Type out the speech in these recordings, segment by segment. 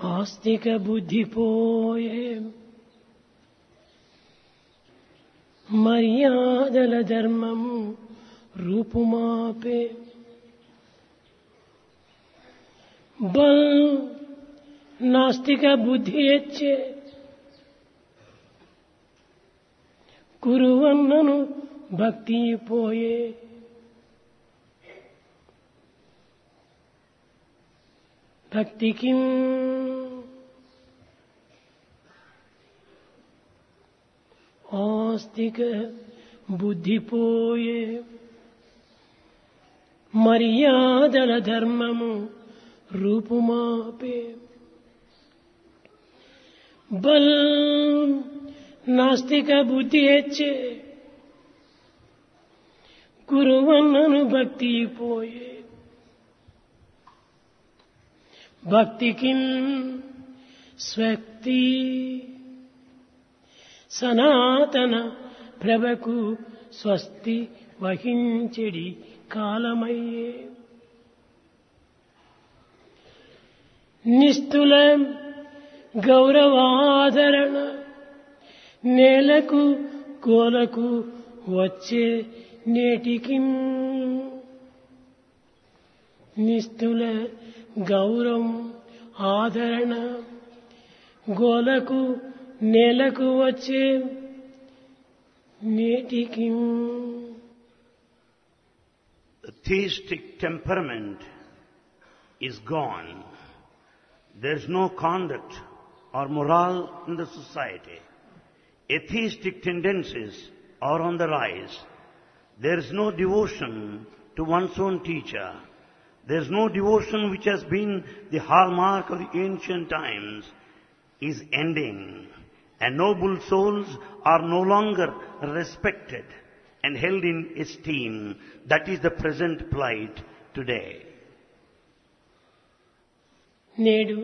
ఆస్తిక బుద్ధి పోయే మర్యాదల ధర్మము రూపుమాపే బల్ నాస్తిక బుద్ధి ఎచ్చే కురువన్నను భక్తి పోయే భక్తికి ఆస్తిక బుద్ధి పోయే మర్యాదల ధర్మము రూపుమాపే బల్ నాస్తిక బుద్ధి హెచ్చే గురువన్నను భక్తి పోయే భక్తికి స్వక్తి సనాతన ప్రభకు స్వస్తి వహించెడి కాలమయ్యే నిస్తుల గౌరవాదరణ నేలకు కోలకు వచ్చే నేటికి నిస్తుల గౌరవం ఆదరణ గోలకు నేలకు వచ్చే నేటికి The theistic temperament is gone. There is no conduct or morale in the society. Atheistic tendencies are on the rise. There is no devotion to one's own teacher. There is no devotion which has been the hallmark of the ancient times is ending. And noble souls are no longer respected and held in esteem. That is the present plight today. నేడు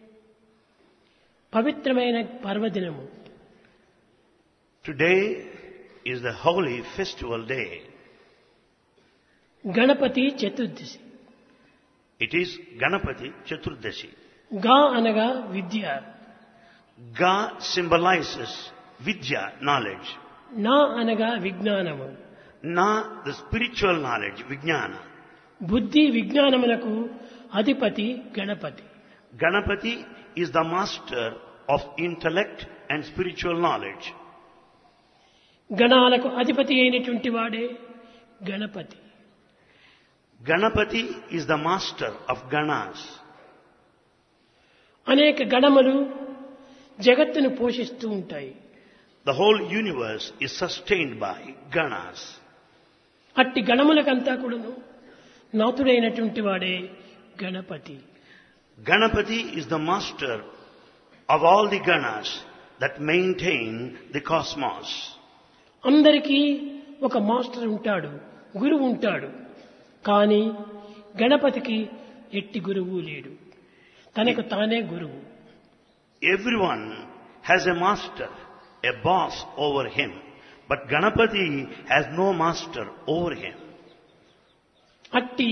పవిత్రమైన పర్వదినము Today is the holy festival day. Ganapati Chaturdashi It is Ganapati Chaturdashi. గా అనగా విద్య Ga symbolizes Vidya, knowledge. నా అనగా విజ్ఞానము Na, the spiritual knowledge, Vijnana. బుద్ధి విజ్ఞానములకు అధిపతి Ganapati Ganapati is the master of intellect and spiritual knowledge. గణాలకు అధిపతి అయినటువంటి వాడే Ganapati Ganapati is the master of Ganas. అనేక గణములు జగత్తును పోషిస్తూ ఉంటాయి The whole universe is sustained by Ganas. అట్టి గణములకంతా కూడాను నాథుడైనటువంటి వాడే Ganapati Ganapati is the master of all the Ganas that maintain the cosmos. అందరికీ ఒక మాస్టర్ ఉంటాడు గురువు ఉంటాడు కానీ గణపతికి ఎట్టి గురువు లేడు తనకు తానే గురువు Everyone has a master, a boss over him. But Ganapati has no master over him. అట్టి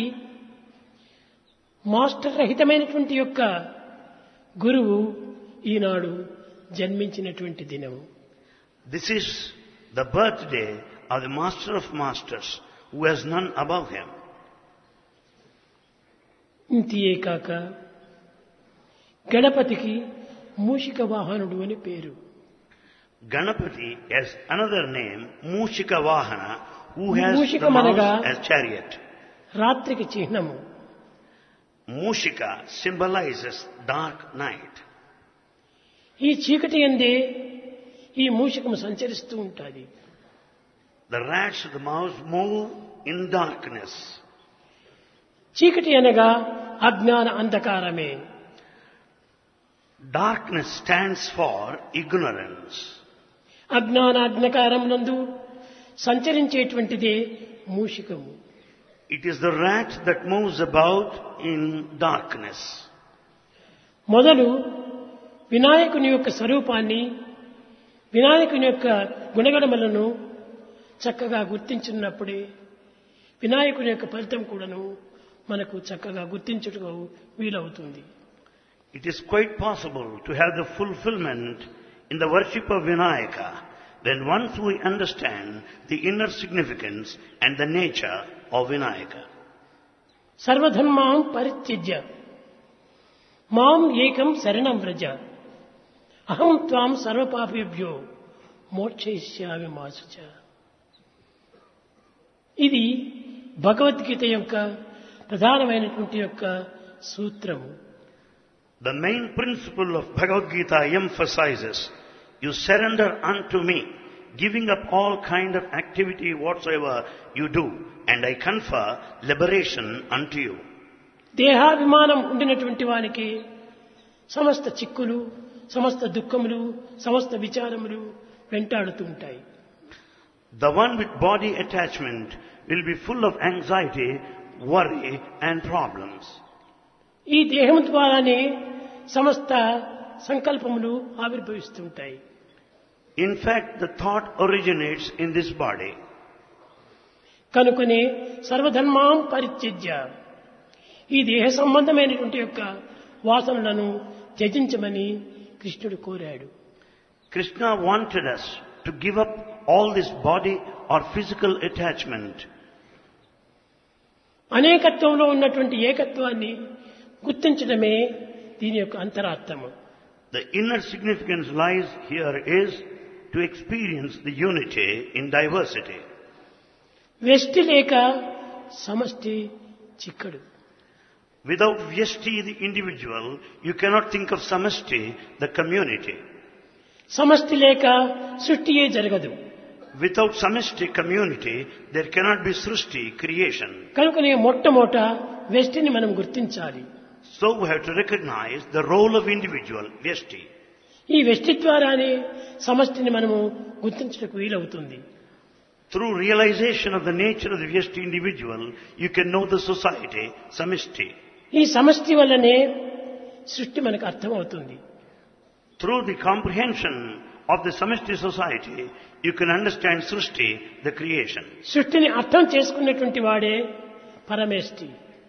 మాస్టర్ రహితమైనటువంటి యొక్క గురువు ఈనాడు జన్మించినటువంటి దినము This is the birthday of the master of masters who has none above him. ఇంతియే కాక గణపతికి మూషిక వాహనుడు అని పేరు Ganapati has another name, Mushika Vahana, who has the Mushika-managa- mouse as chariot. రాత్రికి చిహ్నము Mushika symbolizes dark night. ఈ చీకటి అందే ఈ మూషికము సంచరిస్తూ ఉంటుంది The rats of the mouse move in darkness. చీకటి అనగా అజ్ఞాన అంధకారమే Darkness stands for ignorance. అజ్ఞాన అంధకారం నందు సంచరించేటువంటిదే మూషికము It is the rat that moves about in darkness. మొదలు వినాయకుని యొక్క స్వరూపాన్ని వినాయకుని యొక్క గుణగణములను చక్కగా గుర్తించినప్పుడే వినాయకుని యొక్క ఫలితం కూడాను మనకు చక్కగా గుర్తించుటకు వీలవుతుంది It is quite possible to have the fulfillment in the worship of Vinayaka when once we understand the inner significance and the nature of Vinayaka. సర్వధర్మాం పరిత్యజ్య మాం ఏకం శరణం వ్రజ అహం త్వాం సర్వపాపేభ్యో మోక్షయిష్యామి మాసుచ ఇది భగవద్గీత యొక్క ప్రధానమైనటువంటి యొక్క సూత్రము The main principle of Bhagavad Gita emphasizes you surrender unto me, giving up all kind of activity whatsoever you do, and I confer liberation unto you. దేహాభిమానం ఉండినటువంటి వానికి సమస్త చిక్కులు సమస్త దుఃఖములు సమస్త విచారములు వెంటాడుతూ ఉంటాయి The one with body attachment will be full of anxiety, worry, and problems. ఈ దేహం ద్వారానే సమస్త సంకల్పములు ఆవిర్భవిస్తుంటాయి In fact, the thought originates in this body. కనుకనే సర్వధర్మాం పరిత్యజ్య ఈ దేహ సంబంధమైనటువంటి యొక్క వాసనలను త్యజించమని కృష్ణుడు కోరాడు Krishna wanted us to give up all this body or physical attachment. అనేకత్వంలో ఉన్నటువంటి ఏకత్వాన్ని గుర్తించడమే దీని యొక్క అంతరార్థము The inner significance lies here is to experience the unity in diversity. వ్యష్టి లేక సమష్టి చిక్కడు Without Vyashti, the individual, you cannot think of Samasti, the community. సమష్టి లేక సృష్టియే జరగదు Without Samasti community, there cannot be Srushti, creation. కనుకనే మొట్టమొదట వ్యష్టిని మనం గుర్తించాలి So we have to recognize the role of individual, Vyashti. ఈ వ్యష్టి ద్వారానే సమష్టిని మనము గుర్తించడానికి వీలవుతుంది Through realization of the nature of the Vyashti individual, you can know the society, Samishti. ఈ సమష్టి వల్లనే సృష్టి మనకు అర్థమవుతుంది Through the comprehension of the Samishti society, you can understand Srushti, the creation. సృష్టిని అర్థం చేసుకున్నటువంటి వాడే పరమేష్టి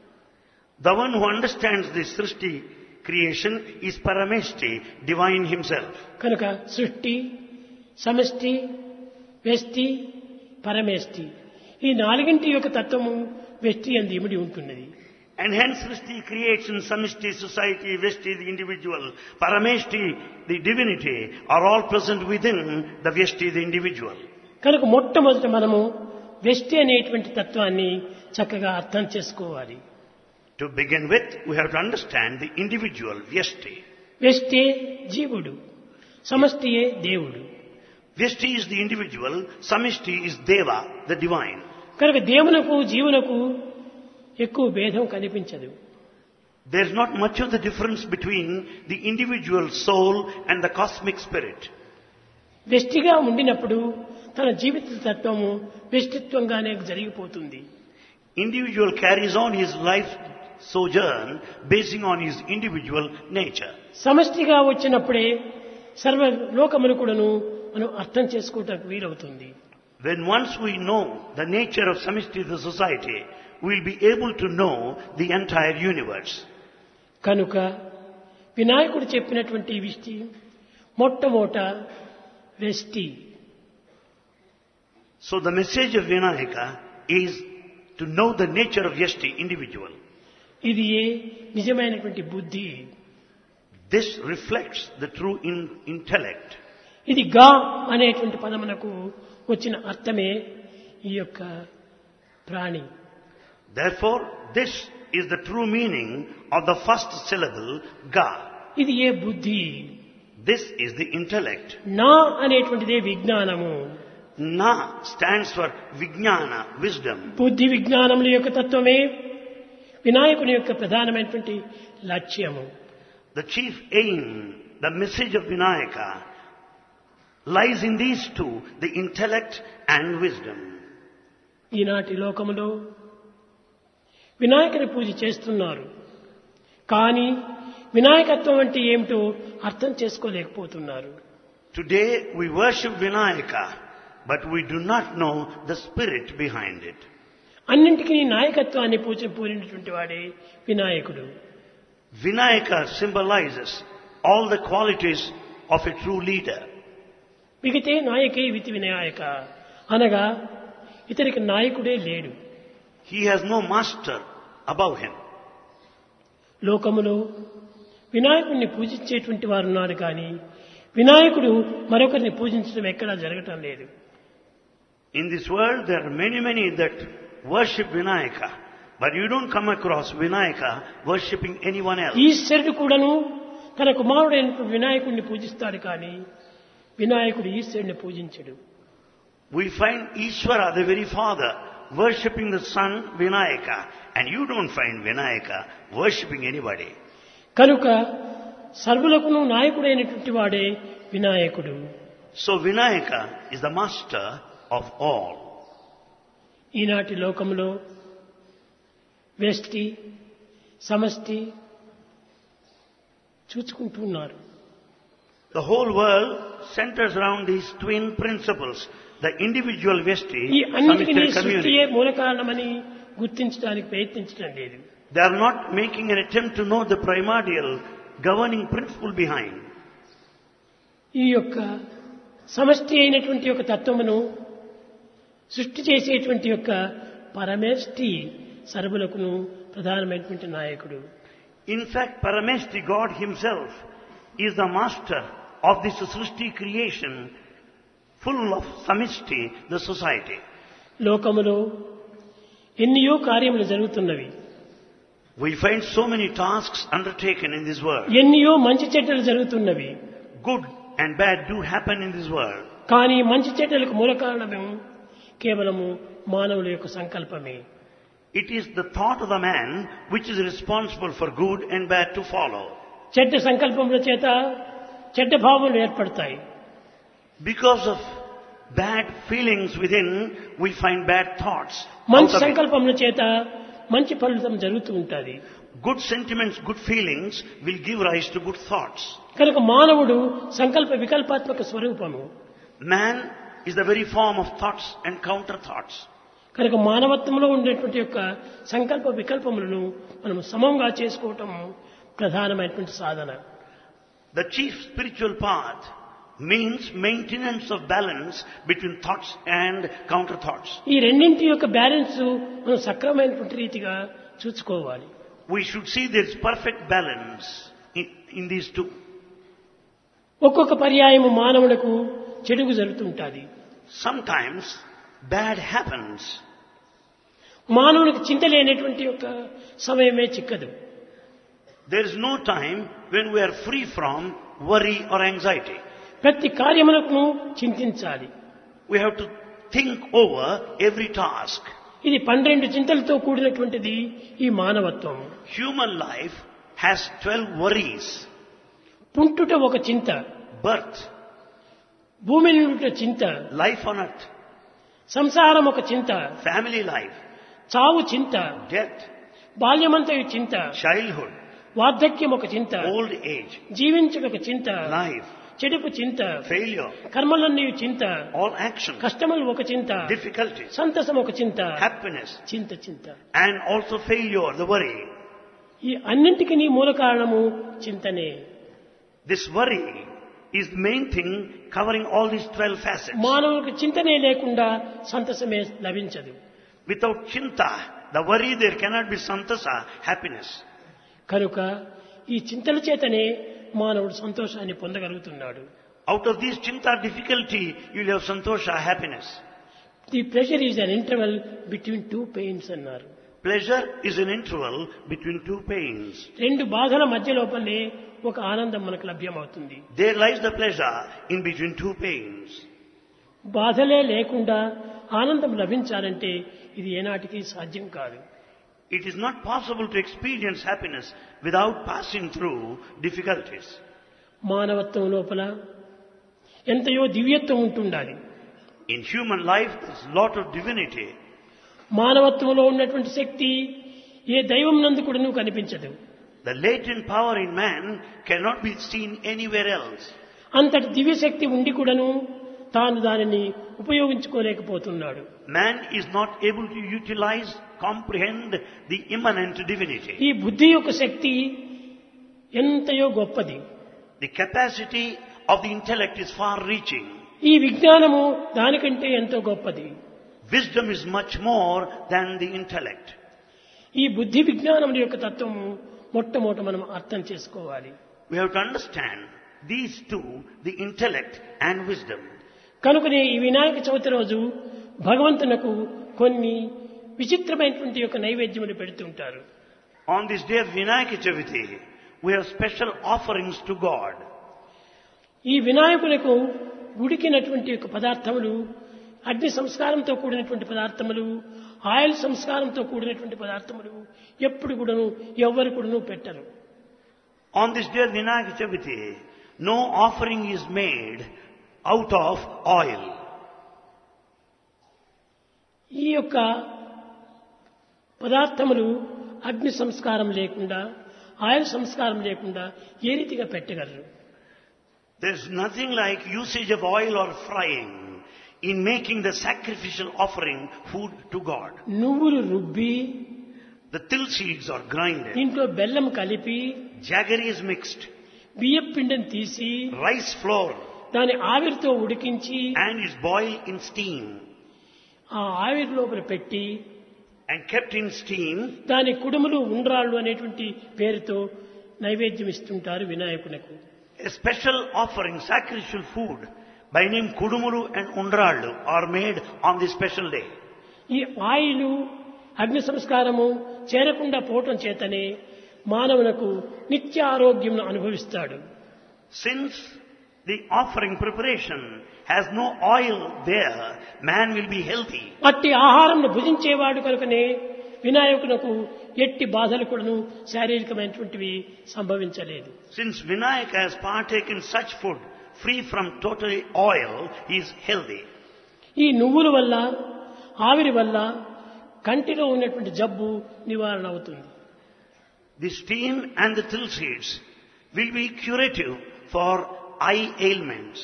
The one who understands the Srushti creation is Parameshti, divine himself. కనుక సృష్టి సమష్టి వ్యష్టి పరమేష్టి ఈ నాలుగింటి యొక్క తత్వము వ్యష్టి అంది ఇమిడి ఉంటున్నది And hence Srushti, creation, Samishti, society, Vyashti, the individual, Parameshti, the divinity, are all present within the Vyashti, the individual. కనుక మొట్టమొదట మనము వ్యష్టి అనేటువంటి తత్వాన్ని చక్కగా అర్థం చేసుకోవాలి To begin with, we have to understand the individual, Vyashti. వ్యష్టే జీవుడు సమష్టియే దేవుడు Vyashti is the individual, Samishti is Deva, the divine. కనుక దేవునకు జీవునకు ఎక్కువ భేదం కనిపించదు There's not much of the difference between the individual soul and the cosmic spirit. వ్యష్టిగా ఉండినప్పుడు తన జీవిత తత్వము వ్యష్టిత్వంగానే జరిగిపోతుంది Individual carries on his life sojourn basing on his individual nature. సమష్టిగా వచ్చినప్పుడే సర్వ లోకములు కూడాను మనం అర్థం చేసుకోవటానికి వీలవుతుంది When once we know the nature of Samishti, the society, we'll be able to know the entire universe. కనుక వినాయకుడు చెప్పినటువంటి ఈ విష్టి మొట్టమొదట వ్యష్టి So the message of Vinayaka is to know the nature of Yashti, individual. ఇది ఏ నిజమైనటువంటి బుద్ధి This reflects the true in- intellect. ఇది గా అనేటువంటి పదమునకు వచ్చిన అర్థమే ఈ యొక్క ప్రాణి Therefore, this is the true meaning of the first syllable, Ga. ఇది ఏ బుద్ధి This is the intellect. నా అనేటువంటిదే విజ్ఞానము Na stands for Vijnana, wisdom. బుద్ధి విజ్ఞానముల యొక్క తత్వమే వినాయకుని యొక్క ప్రధానమైనటువంటి లక్ష్యము The chief aim, the message of Vinayaka, lies in these two, the intellect and wisdom. ఈనాటి లోకములో వినాయకుని పూజ చేస్తున్నారు కానీ వినాయకత్వం అంటే ఏమిటో అర్థం చేసుకోలేకపోతున్నారు Today we worship Vinayaka, but we do not know the spirit behind it. అన్నింటికీ నాయకత్వాన్ని పూజ పూరినటువంటి వాడే వినాయకుడు Vinayaka symbolizes all the qualities of a true leader. మిగితే నాయకే వితి Vinayaka అనగా ఇతనికి నాయకుడే లేడు He has no master above him. లోకములో వినాయకుడిని పూజించేటువంటి వారు ఉన్నారు కానీ వినాయకుడు మరొకరిని పూజించడం ఎక్కడా జరగటం లేదు In this world, there are many, many that worship Vinayaka, but you don't come across Vinayaka worshipping anyone else. ఈశ్వరుడు కూడాను తన కుమారుడైనటువంటి వినాయకుడిని పూజిస్తాడు కానీ వినాయకుడు ఈశ్వరుని పూజించడు We find Ishvara, the very father, worshipping the son Vinayaka, and you don't find Vinayaka worshipping anybody. కనుక సర్వులకును నాయకుడైనటువంటి వాడే వినాయకుడు So Vinayaka is the master of all. ఈనాటి లోకంలో వ్యష్టి సమష్టి చూచుకుంటూ ఉన్నారు The whole world centers around these twin principles. The individual Vesti, ఈ అన్నిటికీ Samistha సృష్టియే community. మూల కారణమని గుర్తించడానికి ప్రయత్నించడం లేదు They are not making an attempt to know the primordial governing principle behind. ఈ యొక్క సమష్టి అయినటువంటి యొక్క తత్వమును సృష్టి చేసేటువంటి యొక్క పరమేష్టి సర్వులకును ప్రధానమైనటువంటి నాయకుడు In fact, Parameshti, God Himself, is the master of this Srishti creation full of Samishti, the society. లోకములో ఎన్నయో కార్యములు జరుగుతున్నవి We find so many tasks undertaken in this world. ఎన్నయో మంచి చెడ్డలు జరుగుతున్నవి Good and bad do happen in this world. కానీ మంచి చెడ్డలకు మూల కారణము కేవలము మానవుల యొక్క సంకల్పమే It is the thought of the man which is responsible for good and bad to follow. చెడ్డ సంకల్పముల చేత చెడ్డ భావములు ఏర్పడతాయి Because of bad feelings within, we find bad thoughts. out మంచి of it. సంకల్పముల చేత మంచి ఫలితం జరుగుతూ ఉంటుంది Good sentiments, good feelings will give rise to good thoughts. కనుక మానవుడు సంకల్ప వికల్పాత్మక స్వరూపము Man is the very form of thoughts and counter thoughts. కనుక మానవత్వంలో ఉండేటువంటి యొక్క సంకల్ప వికల్పములను మనం సమంగా చేసుకోవటం ప్రధానమైనటువంటి సాధన The chief spiritual path means maintenance of balance between thoughts and counter thoughts. ఈ రెండింటి యొక్క బ్యాలెన్స్ మనం సక్రమైనటువంటి రీతిగా చూసుకోవాలి We should see there is perfect balance in, in these two. ఒక్కొక్క పర్యాయము మానవులకు చెడుగు జరుగుతుంటుంది Sometimes bad happens. మానవునికి చింత లేనటువంటి యొక్క సమయమే చిక్కదు There is no time when we are free from worry or anxiety. ప్రతి కార్యములకు చింతించాలి We have to think over every task. ఇది పన్నెండు చింతలతో కూడినటువంటిది ఈ మానవత్వం Human life has 12 worries. పుంటుట ఒక చింత Birth, భూమి నుండి చింత life on earth, సంసారం ఒక చింత family life, చావు చింత death, బాల్యమంతయు చింత childhood, వార్ధక్యం ఒక చింత old age, జీవించుట ఒక చింత life, చెడుపు చింత failure, కర్మలన్నీ చింత all actions, కష్టములు ఒక చింత difficulties, సంతసం ఒక చింత happiness, చింత చింత and also failure, the worry. ఈ అన్నింటికి నీ మూల కారణము చింతనే This worry is the main thing covering all these 12 facets. మానవులకు చింతనే లేకుండా సంతసమే లభించదు Without chinta, the worry, there cannot be santasa, happiness. కనుక ఈ చింతల చేతనే మానవుడు సంతోషాన్ని పొందగలుగుతున్నాడు Out of these chinta difficulty, you will have santosha, happiness. The pleasure is an interval between two pains అన్నారు Pleasure is an interval between two pains. రెండు బాధల మధ్య లోపలే ఒక ఆనందం మనకు లభ్యమవుతుంది There lies the pleasure in between two pains. బాధలే లేకుండా ఆనందం లభించాలంటే ఇది ఏనాటికి సాధ్యం కాదు It is not possible to experience happiness without passing through difficulties. మానవత్వం లోపల ఎంతయో దివ్యత్వం ఉంటుండాలి In human life, there's a lot of divinity. మానవత్వంలో ఉన్నటువంటి శక్తి ఏ దైవం నందు కూడా నువ్వు కనిపించదు The latent power in man cannot be seen anywhere else. అంతటి దివ్య శక్తి ఉండి కూడాను తాను దానిని ఉపయోగించుకోలేకపోతున్నాడు Man is not able to utilize, comprehend the immanent divinity. ఈ బుద్ధి యొక్క శక్తి ఎంతయో గొప్పది The capacity of the intellect is far reaching. ఈ విజ్ఞానము దానికంటే ఎంతో గొప్పది Wisdom is much more than the intellect. ఈ బుద్ధి విజ్ఞానం యొక్క తత్వము మొట్టమొదట మనం అర్థం చేసుకోవాలి We have to understand these two, the intellect and wisdom. కనుకనే ఈ వినాయక చవితి రోజు భగవంతునకు కొన్ని విచిత్రమైనటువంటి యొక్క నైవేద్యములు పెడుతుంటారు On this day of Vinayaka Chaviti, we have special offerings to God. ఈ వినాయకులకు ఉడికినటువంటి యొక్క పదార్థములు అగ్ని సంస్కారంతో కూడినటువంటి పదార్థములు ఆయిల్ సంస్కారంతో కూడినటువంటి పదార్థములు ఎప్పుడు కూడాను ఎవ్వరు కూడాను పెట్టరు On this day of Vinayaka Chaviti, no offering is made out of oil. ఈ యొక్క పదార్థములు అగ్ని సంస్కారం లేకుండా ఆయిల్ సంస్కారం లేకుండా ఏ రీతిగా పెట్టగలరు There's nothing like usage of oil or frying in making the sacrificial offering food to God. నువ్వులు రుబ్బి The till seeds are grinded, దీంట్లో బెల్లం కలిపి jaggery is mixed, బియ్యం పిండిని తీసి rice flour దాని ఆవిరితో ఉడికించి and is boiled in steam ఆ ఆవిరి లోపల పెట్టి and kept in steam దాని కుడుములు ఉండ్రాళ్ళు అనేటువంటి పేరుతో నైవేద్యం ఇస్తుంటారు వినాయకునకు A special offering, sacrificial food by name Kudumuru and Undrallu are made on this special day. ఈ ఆయిలు అగ్ని సంస్కారము చేరకుండా పోవటం చేతనే మానవునకు నిత్య ఆరోగ్యం అనుభవిస్తాడు Since the offering preparation has no oil there, man will be healthy. అట్టి ఆహారంను భుజించేవాడు కనుకనే వినాయకునకు ఎట్టి బాధలు కూడాను శారీరకమైనటువంటివి సంభవించలేదు Since Vinayaka has partaken such food free from total oil, he is healthy. ఈ నువ్వుల వల్ల ఆవిరి వల్ల కంటిలో ఉన్నటువంటి జబ్బు నివారణ అవుతుంది The steam and the till seeds will be curative for eye ailments.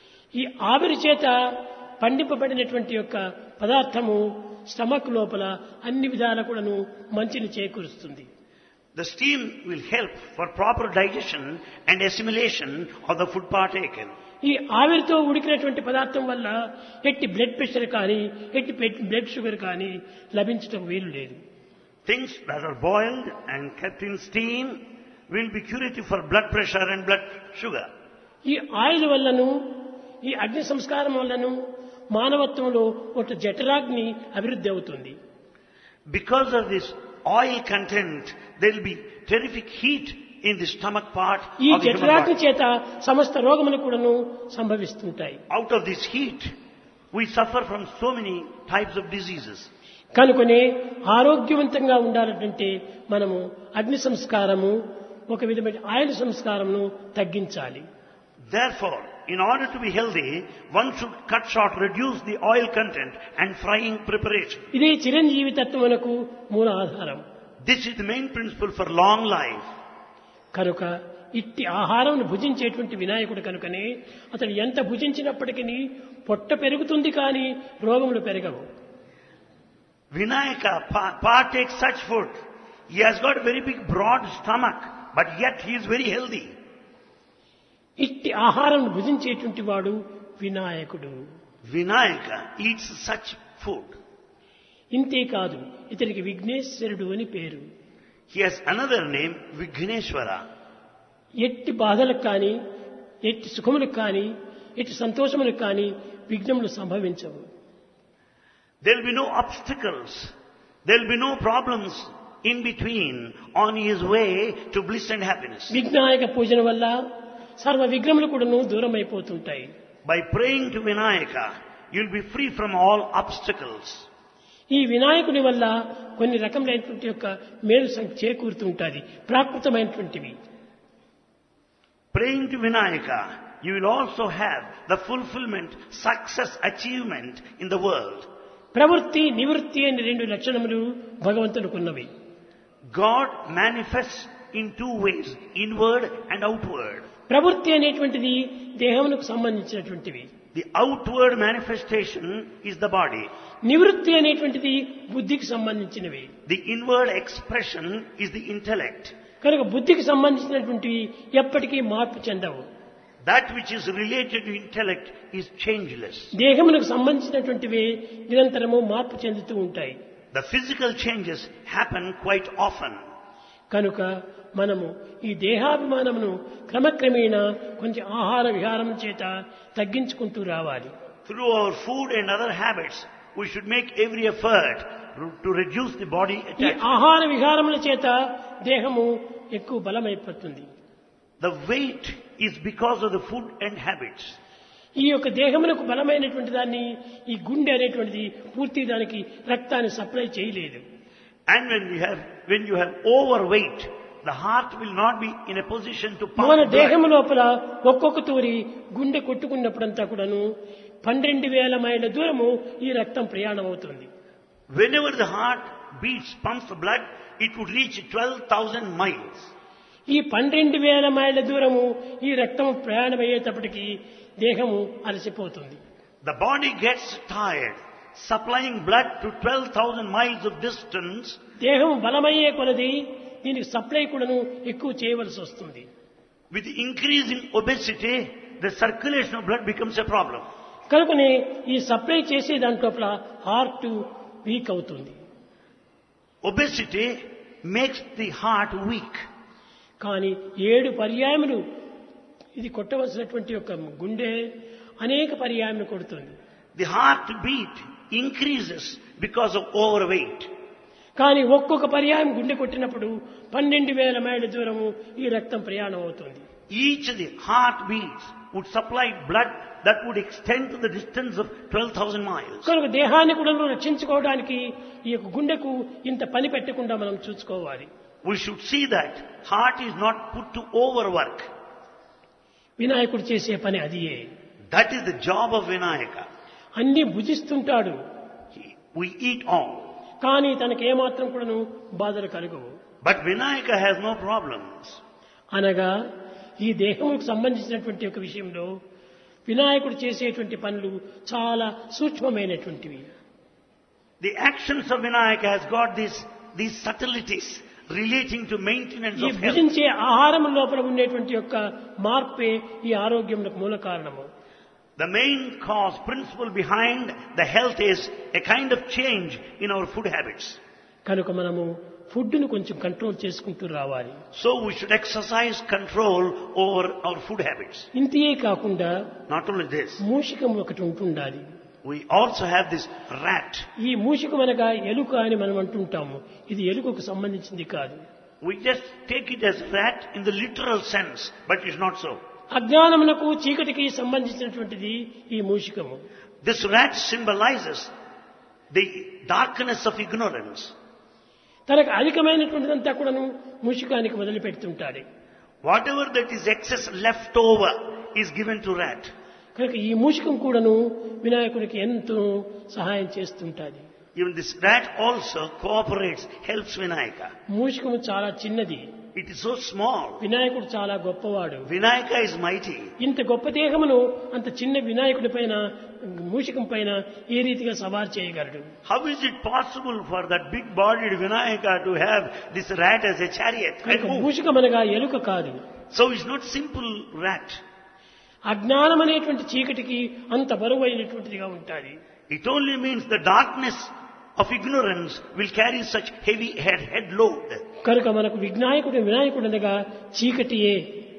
ఈ ఆవిరి చేత పండింపబడినటువంటి యొక్క పదార్థము స్టమక్ లోపల అన్ని విధాల కూడాను మంచిని చేకూరుస్తుంది The steam will help for proper digestion and assimilation of the food partaken. ఈ ఆవిరితో ఉడికినటువంటి పదార్థం వల్ల ఎట్టి బ్లడ్ ప్రెషర్ కానీ ఎట్టి బ్లడ్ షుగర్ కానీ లభించటం వీలు లేదు Things that are boiled and kept in steam will be curative for blood pressure and blood sugar. ఈ ఆయిల్ వల్లను ఈ అగ్ని సంస్కారం వల్లను మానవత్వంలో ఒక జఠరాగ్ని అభివృద్ధి అవుతుంది Because of this oil content, there will be terrific heat in the stomach part ఈ of the human జఠరాగ్ని body. చేత సమస్త రోగములు కూడాను సంభవిస్తుంటాయి Out of this heat, we suffer from so many types of diseases. కనుకనే ఆరోగ్యవంతంగా ఉండాలంటే మనము అగ్ని సంస్కారము ఒక విధమైన ఆయిల్ సంస్కారమును తగ్గించాలి Therefore, in order to be healthy, one should cut short, reduce the oil content and frying preparation. ఇదే చిరంజీవి తత్వమునకు మూల ఆధారం This is the main principle for long life. కనుక ఇట్టి ఆహారం భుజించేటువంటి వినాయకుడు కనుకనే అతడు ఎంత భుజించినప్పటికీ పొట్ట పెరుగుతుంది కానీ రోగములు పెరగవు Vinayaka pa- partakes such food. He has got a very big broad stomach, but yet he is very healthy. ఇట్టి ఆహారం భుజించేటువంటి వాడు వినాయకుడు Vinayaka eats such food. ఇంతే కాదు ఇతనికి విఘ్నేశ్వరుడు అని పేరు He has another name, Vighneshwara. ఎట్టి బాధలకు కానీ ఎట్టి సుఖములకు కానీ ఎట్టి సంతోషములకు కానీ విఘ్నములు సంభవించవు There will be no obstacles. There will be no problems in between on his way to bliss and happiness. విఘ్నాయక పూజన వల్ల సర్వ విఘ్నములు కూడాను దూరం అయిపోతుంటాయి By praying to Vinayaka, you'll be free from all obstacles. ఈ వినాయకుని వల్ల కొన్ని రకములైనటువంటి యొక్క మేలు సం- చేకూరుతుంటుంది ప్రాకృతమైనటువంటివి Praying to Vinayaka, you will also have the fulfillment, success, achievement in the world. ప్రవృత్తి నివృత్తి అనే రెండు లక్షణములు భగవంతునికున్నవి God manifests in two ways, inward and outward. ప్రవృత్తి అనేటువంటిది దేహమునకు సంబంధించినటువంటివి The outward manifestation is the body. నివృత్తి అనేటువంటిది బుద్ధికి సంబంధించినవి The inward expression is the intellect. కనుక బుద్ధికి సంబంధించినటువంటివి ఎప్పటికీ మార్పు చెందవు That which is related to intellect is changeless. దేహమునకు సంబంధించినటువంటివి నిరంతరము మార్పు చెందుతూ ఉంటాయి The physical changes happen quite often. కనుక మనము ఈ దేహాభిమానమును క్రమక్రమేణా కొంచెం ఆహార విహారం చేత తగ్గించుకుంటూ రావాలి Through our food and other habits, we should make every effort to reduce the body ఈ attachment. ఆహార విహారముల చేత దేహము ఎక్కువ బలమైపోతుంది The weight is because of the food and habits. ఈ యొక్క దేహమునకు బలమైనటువంటి దాన్ని ఈ గుండె అనేటువంటిది పూర్తి దానికి రక్తాన్ని సప్లై చేయలేదు And when you have, when you have overweight, the heart will not be in a position to pump మన blood. దేహము లోపల ఒక్కొక్క తూరి గుండె కొట్టుకున్నప్పుడంతా కూడాను పన్నెండు వేల మైళ్ళ దూరము ఈ రక్తం ప్రయాణం అవుతుంది Whenever the heart beats, pumps the blood, it would reach 12,000 miles. ఈ పన్నెండు వేల మైళ్ళ దూరము ఈ రక్తం ప్రయాణం అయ్యేటప్పటికి దేహము అలసిపోతుంది The body gets tired. Supplying blood to 12,000 miles of distance, దేహం బలమయ్యే కొలది దీనికి సప్లై కూడాను ఎక్కువ చేయవలసి వస్తుంది with increase in obesity, the circulation of blood becomes a problem. కనుకనే ఈ సప్లై చేసే దాంట్లోపల హార్ట్ వీక్ అవుతుంది Obesity makes the heart weak. కానీ ఏడు పర్యాయములు ఇది కొట్టవలసినటువంటి యొక్క గుండె అనేక పర్యాయములు కొడుతుంది The heartbeat increases because of overweight. కానీ ఒక్కొక్క పర్యాయం గుండె కొట్టినప్పుడు పన్నెండు వేల మైళ్ళ దూరము ఈ రక్తం ప్రయాణం అవుతుంది Each of the heartbeats would supply blood that would extend to the distance of 12,000 miles. కనుక దేహాన్ని కూడా రక్షించుకోవడానికి ఈ యొక్క గుండెకు ఇంత పని పెట్టకుండా మనం చూసుకోవాలి We should see that heart is not put to overwork. వినాయకుడు చేసే పని అదియే That is the job of Vinayaka. అన్ని భుజిస్తుంటాడు He- We eat all. కానీ తనకి ఏమాత్రం కూడాను బాధలు కలుగవు But Vinayaka has no problems. అనగా ఈ దేహముకు సంబంధించినటువంటి ఒక విషయంలో వినాయకుడు చేసేటువంటి పనులు చాలా సూక్ష్మమైనటువంటివి The actions of Vinayaka has got these, these subtleties relating to maintenance ఈ of health. భుజించే ఆహారం లోపల ఉండేటువంటి యొక్క మార్పే ఈ ఆరోగ్యములకు మూల కారణము The main cause, principle behind the health is a kind of change in our food habits. కనుక మనము ఫుడ్ను కొంచెం కంట్రోల్ చేసుకుంటూ రావాలి So we should exercise control over our food habits. ఇంతే కాకుండా Not only this, మూషికం ఒకటి ఉంటుండాలి we also have this rat. ఈ మూషికం అనగా ఎలుక అని మనం అంటుంటాము ఇది ఎలుకకు సంబంధించింది కాదు We just take it as rat in the literal sense, but it's not so. అజ్ఞానమునకు చీకటికి సంబంధించినటువంటిది ఈ మూషికము This rat symbolizes the darkness of ignorance. తనకు అధికమైనటువంటిదంతా కూడాను మూషికానికి వదిలిపెడుతుంటాడు Whatever that is excess left over is given to rat. కనుక ఈ మూషికం కూడాను వినాయకుడికి ఎంతో సహాయం చేస్తుంటాది Even this rat also cooperates, helps Vinayaka. మూషికము చాలా చిన్నది It is so small. వినాయకుడు చాలా గొప్పవాడు Vinayaka is mighty. ఇంత గొప్ప దేహమును అంత చిన్న వినాయకుడి పైన మూషికం పైన ఏ రీతిగా సవారు చేయగలడు How is it possible for that big bodied Vinayaka to have this rat as a chariot? and కనుక move? మూషికం అనగా ఎలుక కాదు So it's not simple rat. అజ్ఞానం అనేటువంటి చీకటికి అంత బరువు అయినటువంటిదిగా ఉంటుంది It only means the darkness of ignorance will carry such heavy head, head load. కనుక మనకు విఘ్నాయకుడు వినాయకుడు అనగా చీకటియే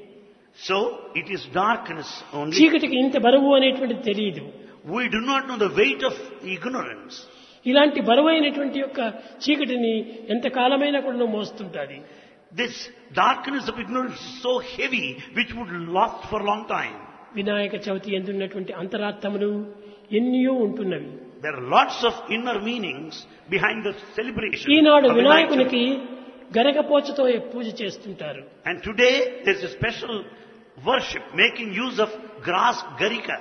So it is darkness only. చీకటికి ఇంత బరువు అనేటువంటిది తెలియదు We do not know the weight of ignorance. ఇలాంటి బరువైనటువంటి యొక్క చీకటిని ఎంత కాలమైనా కూడా మోస్తుంటుంది This darkness of ignorance is so heavy which would last for a long time. Vinayaka Chavithi ఎందున్నటువంటి అంతరార్థములు ఎన్నో ఉంటున్నవి There are lots of inner meanings behind the celebration. Eenadu of Vinayak Chavithi. వినాయకునికి గరగపోచతో పూజ చేస్తుంటారు And today there's a special worship making use of grass garika.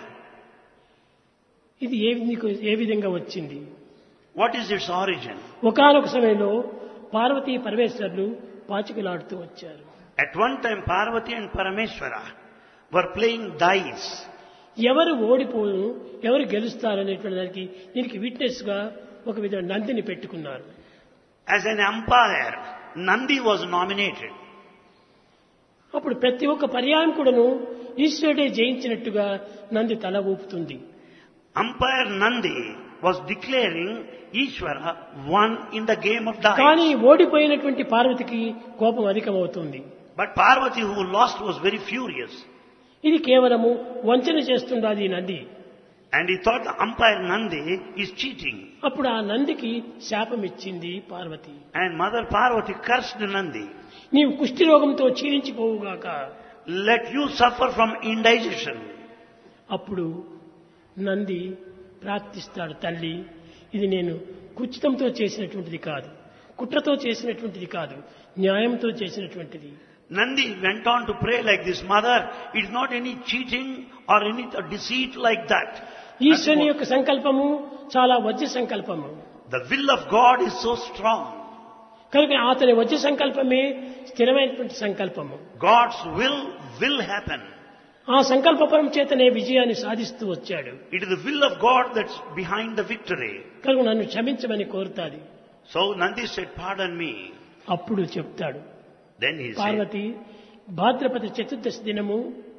ఇది ఏ నీకు ఏ విధంగా వచ్చింది What is its origin? ఒకానొక సమయంలో పార్వతీ పరమేశ్వరులు పాచికలాడుతూ వచ్చారు At one time Parvati and Parameshwara were playing dice. ఎవరు ఓడిపోను ఎవరు గెలుస్తారనేటువంటి దానికి దీనికి విట్నెస్ గా ఒక విధ నందిని పెట్టుకున్నారు As an umpire, Nandi was nominated. అప్పుడు ప్రతి ఒక్క పర్యాయం కూడాను ఈశ్వరుడే జయించినట్టుగా నంది తల ఊపుతుంది Umpire Nandi was declaring Ishvara won in the game of కానీ dice. ఓడిపోయినటువంటి పార్వతికి కోపం అధికమవుతుంది But Parvati who lost was very furious. ఇది కేవలము వంచన చేస్తుండాది ఈ Nandi And he thought the umpire Nandi is cheating. అప్పుడు ఆ నందికి శాపం ఇచ్చింది Parvati And Mother Parvati cursed Nandi. నీవు కుష్టి రోగంతో క్షీణించిపోవుగాక Let you suffer from indigestion. అప్పుడు నంది ప్రార్థిస్తాడు తల్లి ఇది నేను కుచితంతో చేసినటువంటిది కాదు కుట్రతో చేసినటువంటిది కాదు న్యాయంతో చేసినటువంటిది Nandi went on to pray like this, Mother, it is not any cheating or any deceit like that. ఈశ్వరుని యొక్క సంకల్పము చాలా వజ్ర సంకల్పము The will of God is so strong. కనుక అతని వజ్ర సంకల్పమే స్థిరమైనటువంటి సంకల్పము God's will will happen. ఆ సంకల్పపరం చేతనే విజయాన్ని సాధిస్తూ వచ్చాడు It is the will of God that's behind the victory. కనుక నన్ను క్షమించమని కోరుతాది So Nandi said, Pardon me. అప్పుడు చెప్తాడు Then he said, పార్వతి భాద్రపద చతుర్దశి దినము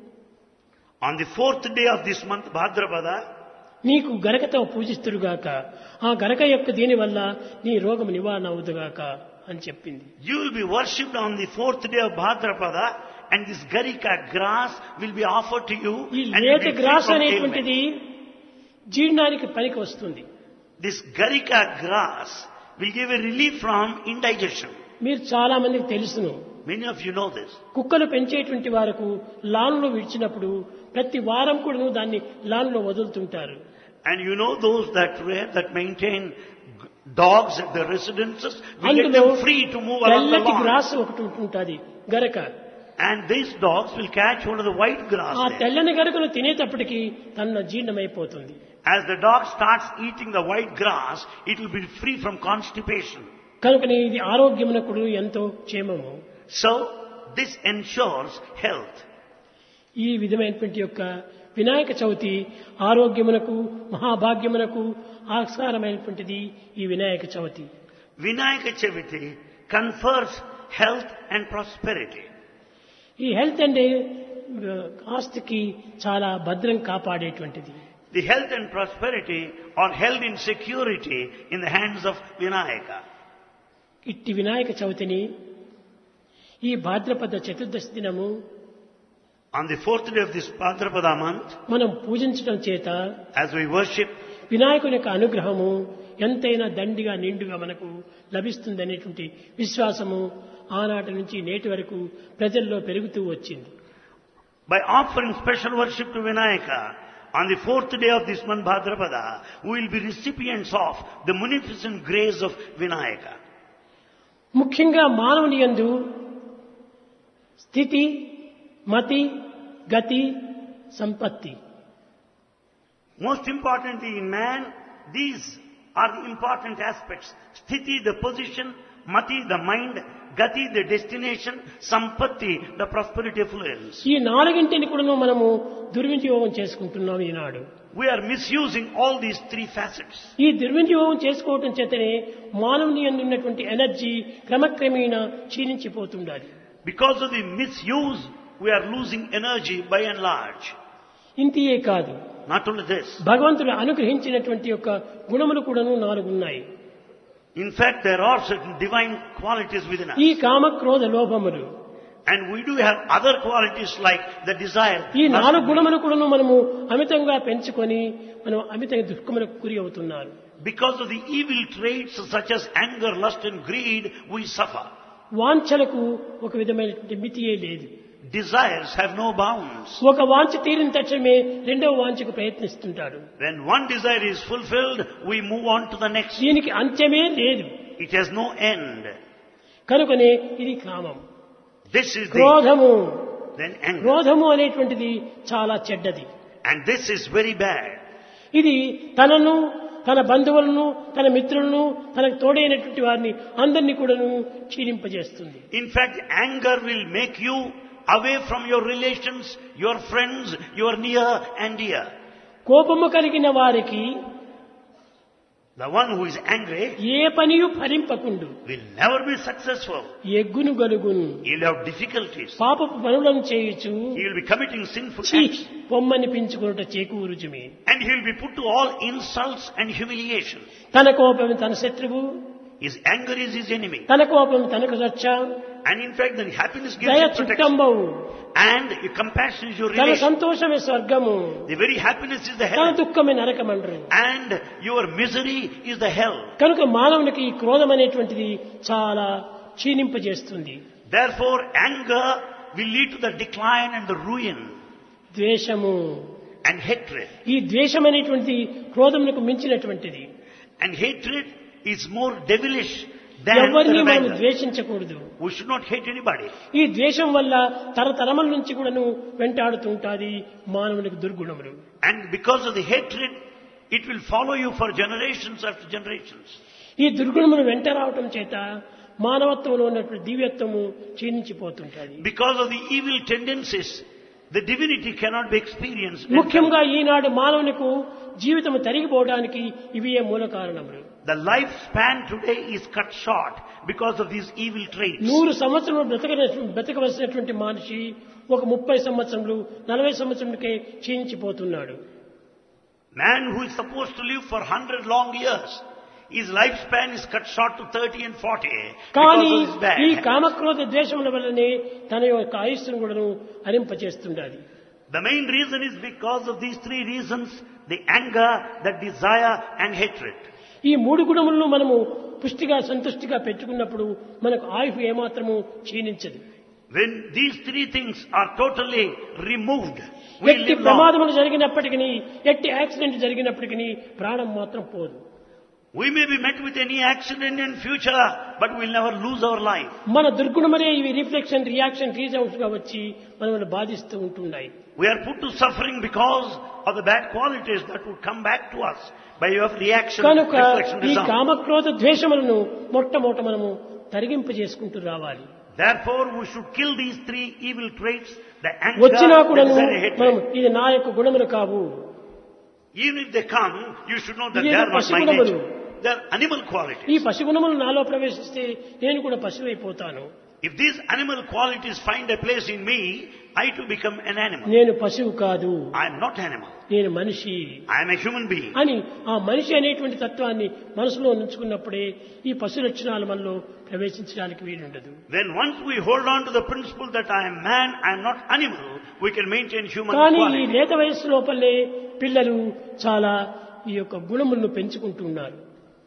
On the fourth day of this month, Bhadrapada, నీకు గరకతో పూజిస్తురుగాక ఆ గరక యొక్క దీని వల్ల నీ రోగం నివారణ అవుదుగాక అని చెప్పింది you will be worshipped on the fourth day of Bhadrapada, and this Garika grass will be offered to you. ఈ and you will లేత be free గ్రాస్ from అనేటువంటిది జీర్ణానికి పనికి వస్తుంది ailment. This Garika grass will give a relief from indigestion. మీరు చాలా మందికి తెలుసును Many of you know this. కుక్కలు పెంచేటువంటి వారకు లాన్లో విడిచినప్పుడు ప్రతి వారం కూడా దాన్ని లాన్లో వదులుతుంటారు And you know those that rear, that maintain g- dogs at their residences, we get అందులో them free to move along the తెల్లటి lawn. గ్రాస్ ఒకటి ఉంటుంటుంది గరక And these dogs will catch one of the white grass ఆ there. తెల్లని గరకను తినేటప్పటికి తన జీర్ణమైపోతుంది As the dog starts eating the white grass, it will be free from constipation. కనుకనే ఇది ఆరోగ్యమునకుడు ఎంతో క్షేమము So, this ensures health. ఈ విధమైనటువంటి యొక్క వినాయక చవితి ఆరోగ్యమునకు మహాభాగ్యమునకు ఆస్కారమైనటువంటిది ఈ Vinayaka Chaviti Vinayaka Chaviti confers health and prosperity. ఈ హెల్త్ అంటే ఆ, ఆస్తికి చాలా భద్రం కాపాడేటువంటిది The health and prosperity are held in security in the hands of Vinayaka. ఇట్టి వినాయక చవితిని ఈ భాద్రపద చతుర్దశి దినము On the fourth day of this Bhadrapada month, మనం పూజించడం చేత as we worship, వినాయకుని యొక్క అనుగ్రహము ఎంతైనా దండిగా నిండుగా మనకు లభిస్తుందనేటువంటి విశ్వాసము ఆనాటి నుంచి నేటి వరకు ప్రజల్లో పెరుగుతూ వచ్చింది by offering special worship to Vinayaka, on the fourth day of this month Bhadrapada, we will be recipients of the munificent grace of Vinayaka. ముఖ్యంగా మానవుని యందు స్థితి మతి గతి సంపత్తి Most importantly in man, these are the important aspects. Sthiti, the position, mati, the mind, gati, the destination, sampatti, the prosperity affluence. ఈ నాలుగింటిని కూడా మనము దుర్వినియోగం చేసుకుంటున్నాం ఈనాడు We are misusing all these three facets. ఈ దుర్వినియోగం చేసుకోవటం చేతనే మానవుని యందు ఉన్నటువంటి ఎనర్జీ క్రమక్రమేణా క్షీణించిపోతుండాలి Because of the misuse, we are losing energy by and large. ఇంతియే కాదు Not only this. భగవంతుడు అనుగ్రహించినటువంటి యొక్క గుణములు కూడాను నాలుగు ఉన్నాయి In fact, there are certain divine qualities within us. ఈ కామక్రోధ లోభములు And we do have other qualities like the desire. ఈ lust, నాలుగు గుణములు కూడాను మనము అమితంగా పెంచుకొని మనం అమితంగా దుఃఖములకు గురి అవుతున్నారు Because of the evil traits such as anger, lust and greed, we suffer. వాంఛలకు ఒక విధమైనటువంటి మితియే లేదు Desires have no bounds. ఒక వాంఛ తీరిన తక్షణమే రెండవ వాంఛకు ప్రయత్నిస్తుంటాడు When one desire is fulfilled, we move on to the next. దీనికి అంత్యమే లేదు It has no end. కనుకనే ఇది కామం This is the, క్రోధము then anger. క్రోధము అనేటువంటిది చాలా చెడ్డది And this is very bad. ఇది తనను తన బంధువులను తన మిత్రులను తనకు తోడైనటువంటి వారిని అందరినీ కూడాను క్షీణింపజేస్తుంది In fact, anger will make you away from your relations, your friends, your near and dear. కోపము కలిగిన వారికి The one who is angry A పనియు ఫలింపకుండు will never be successful. ఎగ్గును గలుగును He'll have difficulties. పాపపు పనులను చేయుచు He will be committing sinful చీ acts. పొమ్మని పెంచుకున్నట చేకూరుచుమి And he'll be put to all insults and humiliation. తన కోపం తన శత్రువు His anger is his enemy. తన కోపం తనకు రచ్చ And in fact, the happiness gives దయ him protection. చుట్టంబవు And your compassion is your తన relation. సంతోషమే స్వర్గము The very happiness is the తన hell. దుఃఖమే నరకమండ్రు And your misery is the hell. కనుక మానవునికి ఈ క్రోధం అనేటువంటిది చాలా క్షీణింపజేస్తుంది Therefore, anger will lead to the decline and the ruin ద్వేషము and hatred. ఈ ద్వేషం అనేటువంటిది క్రోధమునకు మించినటువంటిది And hatred is more devilish than ఎవరిని the మనం anger. ద్వేషించకూడదు We should not hate anybody. ఈ ద్వేషం వల్ల తరతరముల నుంచి కూడాను వెంటాడుతుంటాది మానవునికి దుర్గుణములు And because of the hatred, it will follow you for generations after generations. ఈ దుర్గుణములు వెంట రావటం చేత మానవత్వంలో ఉన్నటువంటి దివ్యత్వము క్షీణించిపోతుంటుంది Because of the evil tendencies, the divinity cannot be experienced. ముఖ్యంగా ఈనాడు మానవునికి జీవితం తరిగిపోవడానికి ఇవియే మూల కారణములు The lifespan today is cut short because of these evil traits. నూరు సంవత్సరములు బ్రతక బ్రతకవలసినటువంటి మనిషి ఒక ముప్పై సంవత్సరములు నలభై సంవత్సరములకే క్షీణించిపోతున్నాడు Man who is supposed to live for 100 long years, his lifespan is cut short to 30 and 40 కానీ because of his bad ఈ habits. కామక్రోధ ద్వేషముల వల్లనే తన యొక్క ఆయుస్సును కూడాను హరింపచేస్తుండాలి The main reason is because of these three reasons, the anger, the desire and hatred. ఈ మూడు గుణములను మనము పుష్టిగా సంతుష్టిగా పెట్టుకున్నప్పుడు మనకు ఆయుష్ ఏమాత్రము క్షీణించదు When these three things are totally removed, we ఎట్టి live long. ప్రమాదములు జరిగినప్పటికీ ఎట్టి యాక్సిడెంట్ జరిగినప్పటికీ ప్రాణం మాత్రం పోదు We may be met with any accident in future, but we'll never lose our life. మన దుర్గుణమనే ఇవి రిఫ్లెక్షన్ రియాక్షన్ రీజౌట్స్ గా వచ్చి మనల్ని బాధిస్తూ ఉంటున్నాయి We are put to suffering because of the bad qualities that would come back to us by way of reaction, కనుక reflection, ఈ result. కామక్రోధ ద్వేషములను మొట్టమొదట మనము తరిగింప చేసుకుంటూ రావాలి Therefore, we should kill these three evil traits, the anger, వచ్చినా the కూడాను desire, and మనం hatred. ఇది నా యొక్క గుణములు కావు Even if they come, you should know that ఇవి they are not my పసిగుణములు. nature. They are animal ఈ qualities. పసిగుణములు నాలో ప్రవేశిస్తే నేను కూడా పశువైపోతాను If these animal qualities find a place in me, I too become an animal. నేను పశువు కాదు I am not animal. నేను మనిషి I am a human being. అని ఆ మనిషి అనేటువంటి తత్వాన్ని మనసులో ఉంచుకున్నప్పుడే ఈ పశు లక్షణాలు మనలో ప్రవేశించడానికి వీలుండదు When once we hold on to the principle that I am man, I am not animal, we can maintain human కానీ ఈ quality. లేత వయస్సు లోపలే పిల్లలు చాలా ఈ యొక్క గుణములను పెంచుకుంటున్నారు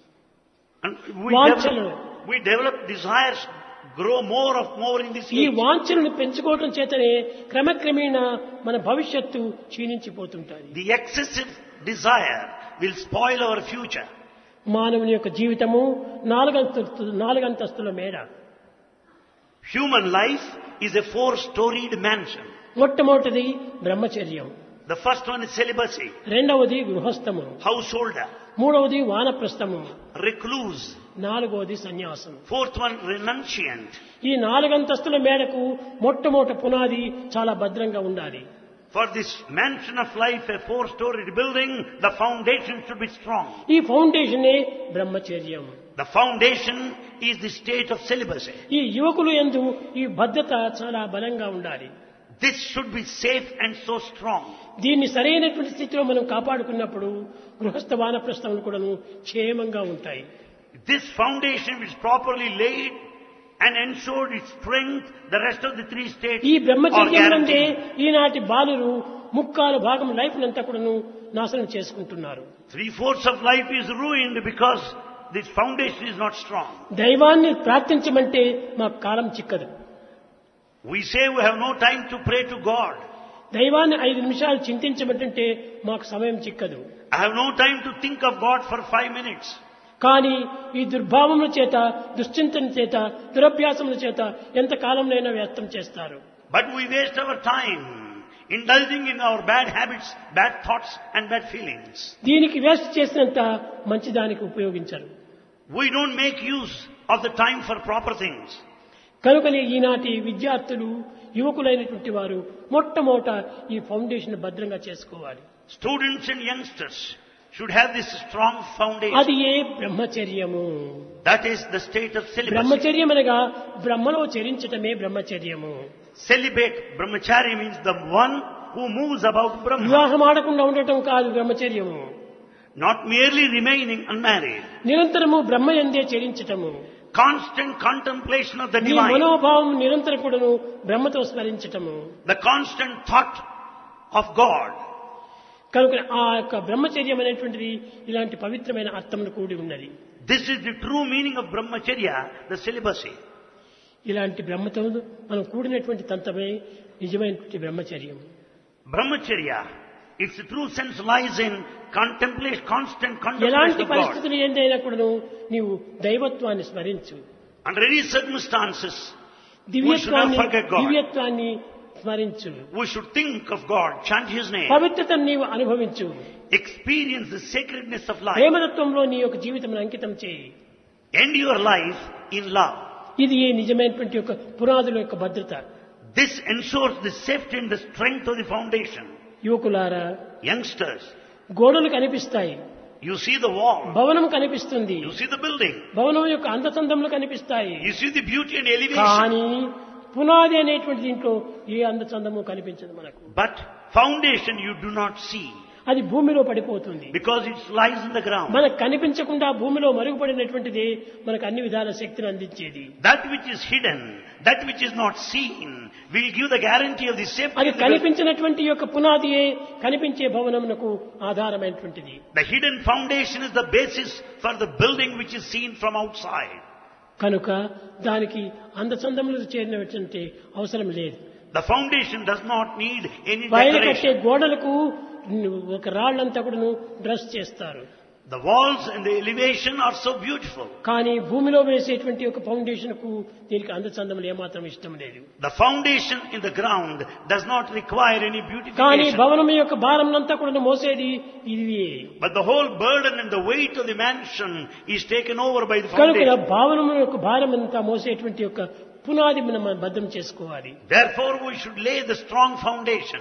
And we వాంఛలు. develop, we develop desires, grow more of more in this ఈ age. వాంఛలను పెంచుకోవటం చేతనే క్రమక్రమేణా మన భవిష్యత్తు క్షీణించిపోతుంటుంది The excessive desire will spoil our future. మానవుని యొక్క జీవితము నాలుగంతస్తు నాలుగంతస్తుల మేడ Human life is a four-storied mansion. మొట్టమొదటిది బ్రహ్మచర్యం The first one is celibacy, రెండవది గృహస్థము householder, మూడవది వానప్రస్థము recluse. నాలుగవది సన్యాసం Fourth one, renunciant. ఈ నాలుగంతస్తుల మేడకు మొట్టమొదటి పునాది చాలా భద్రంగా ఉండాలి For this mansion of life, a four-storied building, the foundation should be strong. ఈ ఫౌండేషనే బ్రహ్మచర్యం The foundation is the state of celibacy. ఈ యువకులు ఎందు ఈ భద్రత చాలా బలంగా ఉండాలి This should be safe and so strong. దీన్ని సరైనటువంటి స్థితిలో మనం కాపాడుకున్నప్పుడు గృహస్థ వానప్రస్థములు కూడాను క్షేమంగా ఉంటాయి This foundation is properly laid and ensured its strength, the rest of the three states ఈ are బ్రహ్మచర్యం అంటే guaranteed. ఈనాటి బాలురు ముక్కాలు భాగం లైఫ్ అంతా కూడాను నాశనం చేసుకుంటున్నారు Three-fourths of life is ruined because this foundation is not strong. దైవాన్ని ప్రార్థించమంటే మాకు కాలం చిక్కదు We say we have no time to pray to God. దైవాన్ని ఐదు నిమిషాలు చింతించమంటే మాకు సమయం చిక్కదు I have no time to think of God for five minutes. కానీ ఈ దుర్భావముల చేత దుశ్చింతన చేత దురభ్యాసముల చేత ఎంత కాలంలోనైనా వ్యర్థం చేస్తారు But we waste our time indulging in our bad habits, bad thoughts and bad feelings. దీనికి వేస్ట్ చేసినంత మంచిదానికి ఉపయోగించరు We don't make use of the time for proper things. కనుకనే ఈనాటి విద్యార్థులు యువకులైనటువంటి వారు మొట్టమొదట ఈ ఫౌండేషన్ భద్రంగా చేసుకోవాలి Students and youngsters should have this strong foundation. అది ఏ బ్రహ్మచర్యము That is the state of celibacy. బ్రహ్మచర్యం అనగా బ్రహ్మలో చరించటమే బ్రహ్మచర్యము Celibate brahmachari means the one who moves about Brahma, వివాహం ఆడకుండా ఉండటం కాదు బ్రహ్మచర్యము not merely remaining unmarried. నిరంతరము బ్రహ్మ ఎందే చరించటము Constant contemplation of the నీ divine, మనోభావం నిరంతరం కూడాను బ్రహ్మతో స్మరించటము the constant thought of God. కనుక ఆ యొక్క బ్రహ్మచర్యం అనేటువంటిది ఇలాంటి పవిత్రమైన అర్థములు కూడి ఉన్నది This is the true meaning of brahmacharya, the celibacy. ఇలాంటి బ్రహ్మతో మనం కూడినటువంటి తంతమే నిజమైనటువంటి బ్రహ్మచర్యం Brahmacharya, its true sense lies in contemplation, constant contemplation ఎలాంటి of God. పరిస్థితులు ఏందైనా కూడాను నీవు దైవత్వాన్ని స్మరించు Under any circumstances, దివ్యత్వాన్ని forget God. దివ్యత్వాన్ని స్మరించు we should think of God, chant His name, పవిత్రతను నీవు అనుభవించు experience the sacredness of life, ప్రేమతత్వంలో నీ యొక్క జీవితం అంకితం చేయి end your life in love. ఇది ఈ నిజమైనటువంటి యొక్క పునాదుల యొక్క భద్రత This ensures the safety and the strength of the foundation. యువకులారా Youngsters, గోడలు కనిపిస్తాయి you see the wall, భవనం కనిపిస్తుంది you see the building, భవనం యొక్క అందచందములు కనిపిస్తాయి you see the beauty and elevation, కానీ పునాది అనేటువంటి దీంట్లో ఏ అందచందము కనిపించదు మనకు but foundation you do not see అది భూమిలో పడిపోతుంది because it lies in the ground. మనకు కనిపించకుండా భూమిలో మరుగుపడినటువంటిది మనకు అన్ని విధాల శక్తిని అందించేది That which is hidden, that which is not seen, will give the guarantee of the safety. అది of the- కనిపించినటువంటి యొక్క పునాదియే కనిపించే భవనమునకు ఆధారమైనటువంటిది The hidden foundation is the basis for the building which is seen from outside. కనుక దానికి అందచందములు చేరినటువంటి అవసరం లేదు The foundation does not need any పైన కట్టే decoration. గోడలకు ఒక రాళ్ళంతా కూడా డ్రెస్ చేస్తారు The walls and the elevation are so beautiful. కానీ భూమిలో వేసేటువంటి ఒక ఫౌండేషన్ కు దీనికి అందచందములు ఏమాత్రం ఇష్టం లేదు The foundation in the ground does not require any కానీ beautification. భవనం యొక్క భారంనంతా కూడా మోసేది ఇది But the whole burden and the weight of the mansion is taken over by the కనుక foundation. భావనము యొక్క భారం అంతా మోసేటువంటి యొక్క పునాది మనం భద్రం చేసుకోవాలి Therefore we should lay the strong foundation.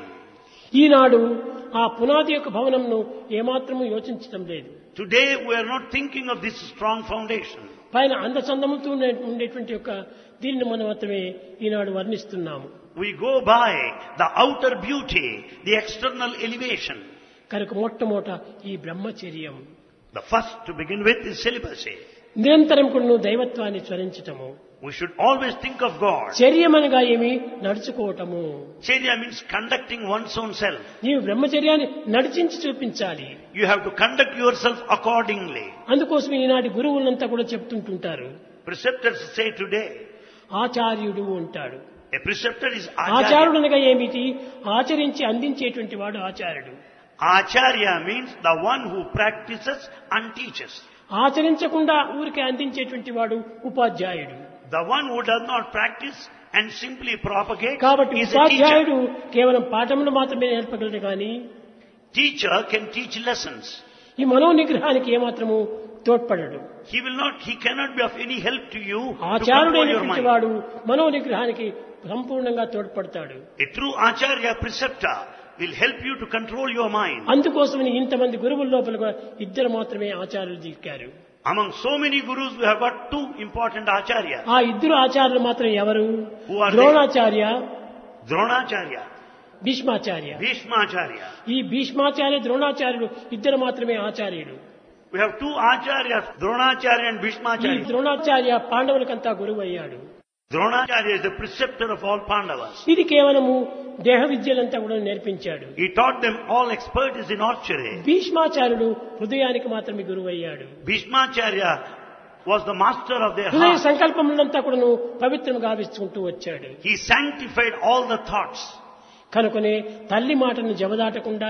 ఈనాడు ఆ పునాది యొక్క భవనంను ఏమాత్రము యోచించడం లేదు Today we are not thinking of this strong foundation. పైన అందచందముతో ఉండే- ఉండేటువంటి యొక్క దీన్ని మనం మాత్రమే ఈనాడు వర్ణిస్తున్నాము We go by the outer beauty, the external elevation. కనుక మొట్టమొదట ఈ బ్రహ్మచర్యం The first to begin with is celibacy. నిరంతరం కూడా నువ్వు దైవత్వాన్ని స్మరించటము We should always think of God. చర్యమనగా ఏమి నడుచుకోవటము Charya means conducting one's own self. నీవు బ్రహ్మచర్యాన్ని నడిచించి చూపించాలి You have to conduct yourself accordingly. అందుకోసం ఈనాటి గురువులంతా కూడా చెప్తుంటుంటారు Preceptors say today, ఆచార్యుడు అంటాడు a preceptor is acharya. ఆచారుడు అనగా ఏమిటి ఆచరించి అందించేటువంటి వాడు ఆచార్యుడు Acharya means the one who practices and teaches. ఆచరించకుండా ఊరికే అందించేటువంటి వాడు ఉపాధ్యాయుడు The one who does not practice and simply propagate కాబట్టి is a teacher. ఉపాధ్యాయుడు కేవలం పాఠములు మాత్రమే నేర్పగలడు కానీ Teacher can teach lessons. ఈ మనో నిగ్రహానికి ఏమాత్రము తోడ్పడడు He will not, he cannot be of any help to you to control your ఆచారుడైనటువంటి mind. వాడు మనో నిగ్రహానికి సంపూర్ణంగా తోడ్పడతాడు A true Acharya preceptor will help you to control your mind. అందుకోసమని ఇంతమంది గురువుల లోపల ఇద్దరు మాత్రమే ఆచార్యులు దిక్కారు Among so many gurus, we have got two important Acharyas. ఆ ఇద్దరు ఆచార్యులు మాత్రం ఎవరు Who are they? Dronacharya Dronacharya, Bhishmacharya Bhishmacharya. ఈ భీష్మాచార్య ద్రోణాచార్యులు ఇద్దరు మాత్రమే ఆచార్యులు We have two Acharyas, Dronacharya and ఈ Bhishmacharya. ద్రోణాచార్య పాండవులకంతా గురువు అయ్యాడు Dronacharya is the preceptor of all Pandavas. ఇది కేవలము దేహ విద్యలంతా కూడా నేర్పించాడు He taught them all expertise in archery. భీష్మాచార్యుడు హృదయానికి మాత్రమే గురువు అయ్యాడు Bhishmacharya was the master of their హృదయ heart. సంకల్పములంతా కూడాను పవిత్రం గావించుకుంటూ వచ్చాడు He sanctified all the thoughts. కనుకనే తల్లి మాటను జవదాటకుండా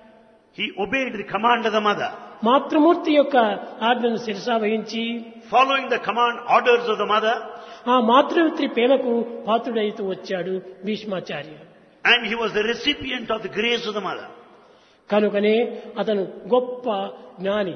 He obeyed the command of the mother. మాతృమూర్తి యొక్క ఆజ్ఞను శిరసా వహించి Following the command orders of the mother, ఆ మాతృత్రి ప్రేమకు పాత్రుడైతూ వచ్చాడు Bhishmacharya and he was the recipient of the grace of the mother. కనుకనే అతను గొప్ప జ్ఞాని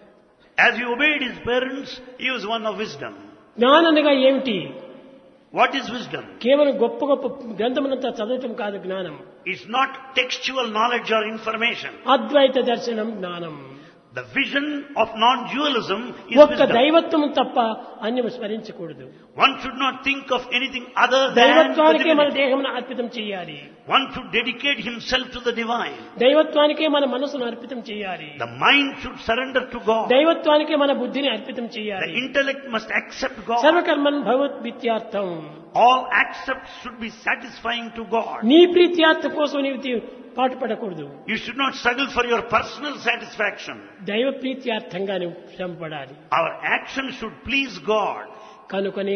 As he obeyed his parents, he was one of wisdom. జ్ఞాననగా ఏమిటి What is wisdom? కేవలం గొప్ప గొప్ప గ్రంథములంతా చదవటం కాదు జ్ఞానం It's not textual knowledge or information. అద్వైత దర్శనం జ్ఞానం The vision of non-dualism is ఒక్క wisdom. దైవత్వం తప్ప అన్యం స్మరించకూడదు One should not think of anything other than the దైవత్వానికే మన divinity. దేహమును అర్పితం చేయాలి One should dedicate himself to the divine. దైవత్వానికే మన మనసును అర్పితం చేయాలి The mind should surrender to God. దైవత్వానికే మన బుద్ధిని అర్పితం The చేయాలి intellect must accept God. సర్వకర్మన్ భగవద్విత్యార్థం All accepts should be satisfying to God. నీ ప్రీత్యార్థ కోసం నీవు తీ- పాటుపడకూడదు You should not struggle for your personal satisfaction. దైవ ప్రీత్యార్థంగా నువ్వు శ్రమపడాలి Our action should please God. కనుకనే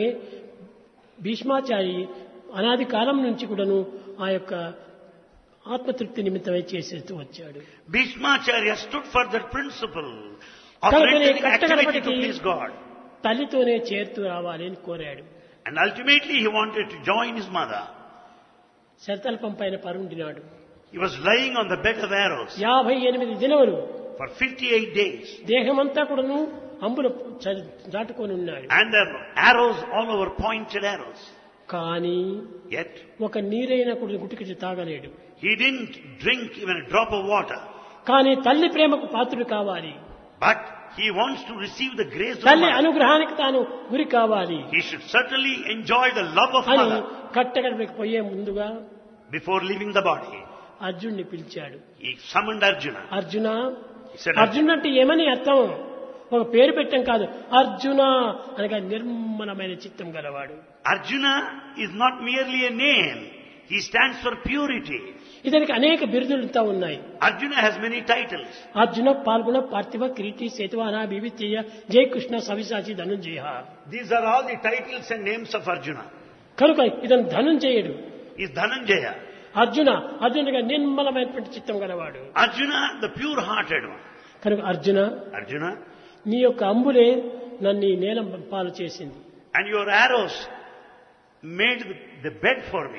భీష్మాచారి అనాది కాలం నుంచి కూడాను ఆ యొక్క ఆత్మతృప్తి నిమిత్తమై చేసేస్తూ వచ్చాడు Bhishmacharya stood for that principle of కనుకనే rendering activity to కట్టకడపటికి please God. తల్లితోనే చేరుతూ రావాలి అని కోరాడు And ultimately he wanted to join his mother. శరతల్పం పైన పరుండినాడు He was lying on the bed of arrows యాభై ఎనిమిది దినములు for 58 days. దేహమంతా కూడాను అంబుల చ- దాటుకొని ఉన్నాడు And there were arrows all over, pointed arrows. కానీ Yet ఒక నీరైన కూడా గుటికి తాగలేడు he didn't drink even a drop of water. కానీ తల్లి ప్రేమకు పాత్రుడు కావాలి But he wants to receive the grace of the తల్లి mother. అనుగ్రహానికి తాను గురి కావాలి He should certainly enjoy the love of అని mother కట్టగడపకి పోయే ముందుగా before leaving the body. అర్జున్ని పిలిచాడు He summoned Arjuna. Arjuna He said, Arjun అంటే ఏమని అర్థం ఒక పేరు పెట్టం కాదు అర్జున అనగా నిర్మలమైన చిత్తం గలవాడు Arjuna is not merely a name. He stands for purity. ఇతనికి అనేక బిరుదులతో ఉన్నాయి Arjuna has many titles. Arjuna పాల్గొన పార్థివ కిరీటి సేతువాన బివిత్య జయ Krishna సవిసాచి Dhanunjaya These are all the titles and names of Arjuna. కనుక ఇతను ధనుంజయుడు Is Dhananjaya. అర్జున అర్జునుడిగా నిర్మలమైనటువంటి చిత్తం గలవాడు Arjuna, the pure-hearted one. కనుక అర్జున Arjuna, నీ యొక్క అంబులే నన్ను ఈ నేల పాలు చేసింది and your arrows made the- the bed for me.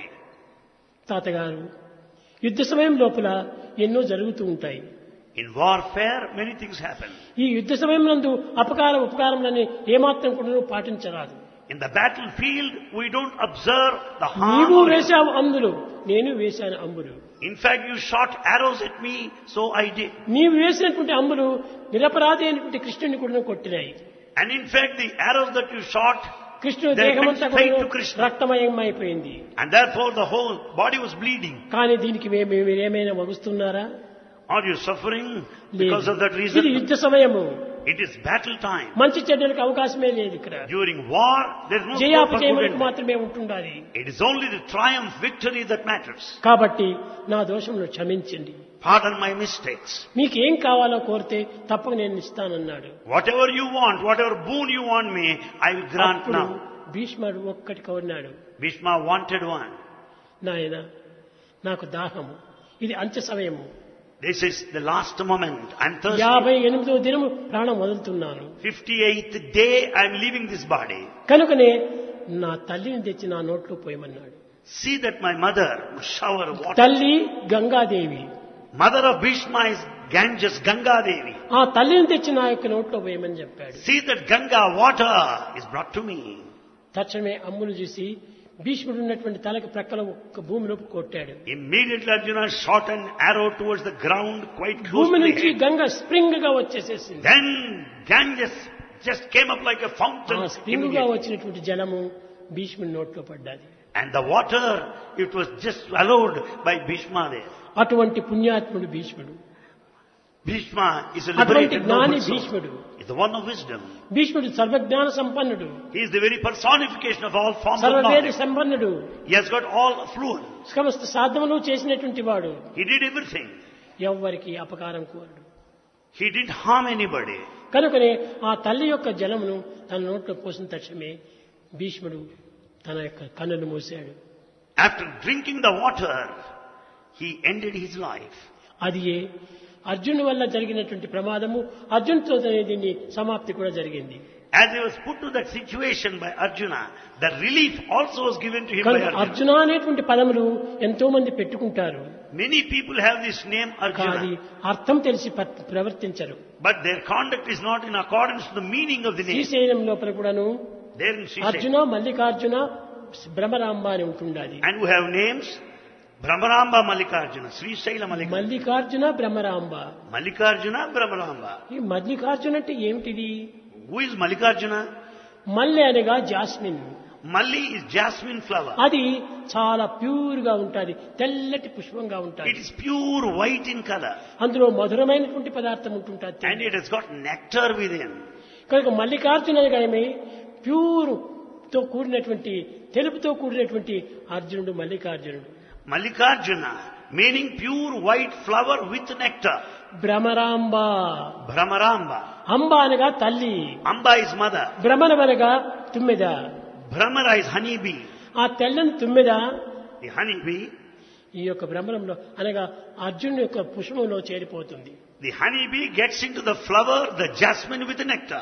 తాతగారు యుద్ధ సమయం లోపల ఎన్నో జరుగుతూ ఉంటాయి In warfare, many things happen. ఈ యుద్ధ సమయం నందు అపకార ఉపకారములని ఏమాత్రం కూడా పాటించరాదు In the battlefield, we don't observe the నీవు harm. or- వేశావు అంబులు నేను వేశాను అంబులు In fact, you shot arrows at me, so I did. నీవు వేసినటువంటి అంబులు నిరపరాధి అయినటువంటి కృష్ణుని కూడా కొట్టినాయి And in fact, the arrows that you shot, కృష్ణుని They దేహమంతా went straight కూడా to Krishna. రక్తమయమైపోయింది and therefore the whole body was bleeding. కానీ దీనికి మేము మీరేమైనా వగుస్తున్నారా Are you suffering లేదు. because of that ఇది reason? యుద్ధ సమయము It is battle time. మంచి చెడ్డలకు అవకాశమే లేదు ఇక్కడ During war, there is no scope for good జయాపజయములకు and bad. మాత్రమే ఉంటుండాలి It is only the triumph, victory that matters. కాబట్టి నా దోషమును క్షమించండి Pardon my mistakes. మీకు ఏం కావాలో కోరితే తప్పక నేను ఇస్తానన్నాడు Whatever you want, whatever boon you want me, I will grant అప్పుడు now. భీష్ముడు ఒక్కటి కోరినాడు Bhishma wanted one. నాయన నాకు దాహము ఇది అంత్య సమయము This is the last moment. I'm thirsty. యాభై ఎనిమిదో దినము ప్రాణం వదులుతున్నాను 58th day, I'm leaving this body. కనుకనే నా తల్లిని తెచ్చి నా నోట్లో పోయమన్నాడు See that my mother would shower water. తల్లి Gangadevi Mother of Bhishma is Ganges, Ganga Devi. ఆ తల్లిని తెచ్చి నా యొక్క నోట్లో పోయమని చెప్పాడు See that Ganga water is brought to me. తక్షణమే అమ్మును చూసి భీష్ముడు ఉన్నటువంటి తలకి ప్రక్కల ఒక్క భూమిలోకి కొట్టాడు Immediately Arjuna shot an arrow towards the ground quite close భూమి to the నుంచి head. గంగ స్ప్రింగ్ గా వచ్చేసేసింది Then Ganges just came up like a uh fountain. Spring గా immediately. వచ్చినటువంటి జలము భీష్ముడి నోట్లో పడ్డది And the water, it was just swallowed by Bhishma there. అటువంటి పుణ్యాత్ముడు భీష్ముడు Bhishma is a అటువంటి liberated జ్ఞాని noble soul. భీష్ముడు He's the one of wisdom. భీష్ముడు సర్వజ్ఞాన సంపన్నుడు He is the very personification of all forms of సర్వవేద knowledge. సంపన్నుడు He has got all affluence. సమస్త సాధనలు చేసినటువంటి వాడు He did everything. ఎవ్వరికి అపకారం కోరడు He didn't harm anybody. కనుకనే ఆ తల్లి యొక్క జలమును తన నోట్లో పోసిన తక్షణమే భీష్ముడు తన యొక్క కన్నులు మూసాడు After drinking the water, he ended his life. అది ఏ అర్జును వల్ల జరిగినటువంటి ప్రమాదము అర్జున్తో దీన్ని సమాప్తి కూడా జరిగింది As he was put to that situation by Arjuna, the relief also was given to him by కనుక Arjuna. అర్జున అనేటువంటి పదములు ఎంతో మంది పెట్టుకుంటారు Many people have this name కానీ Arjuna, అర్థం తెలిసి ప- ప్రవర్తించరు but their conduct is not in accordance to the meaning of the name. Srisailam లోపల కూడాను There in Shisha. Arjuna Mallikarjuna Bhramaramba అని ఉంటుండాలి And we have names Brahmaramba Mallikarjuna, Sri Shaila Mallikarjuna. Mallikarjuna Bhramaramba Mallikarjuna Brahmaramba. ఈ మల్లికార్జున అంటే ఏమిటిది Who is Mallikarjuna? మల్లె అనగా jasmine Malli is jasmine flower. అది చాలా ప్యూర్ గా ఉంటుంది తెల్లటి పుష్పంగా It ఉంటుంది is pure white in color అందులో మధురమైనటువంటి పదార్థం ఉంటుంటుంది and it has got nectar within. కనుక మల్లికార్జున అనగానే ప్యూర్ తో కూడినటువంటి తెలుపుతో కూడినటువంటి అర్జునుడు మల్లికార్జునుడు Mallikarjuna, meaning pure white flower with nectar. Bhramaramba Brahmaramba. అంబ అనగా తల్లి Amba is mother. భ్రమణమనగా తుమ్మెద Brahmara is honeybee. ఆ తెల్లని తుమ్మెద The honeybee, ఈ యొక్క భ్రమరంలో అనగా అర్జునుడి యొక్క పుష్పంలో చేరిపోతుంది the honeybee gets into the flower, the jasmine with the nectar.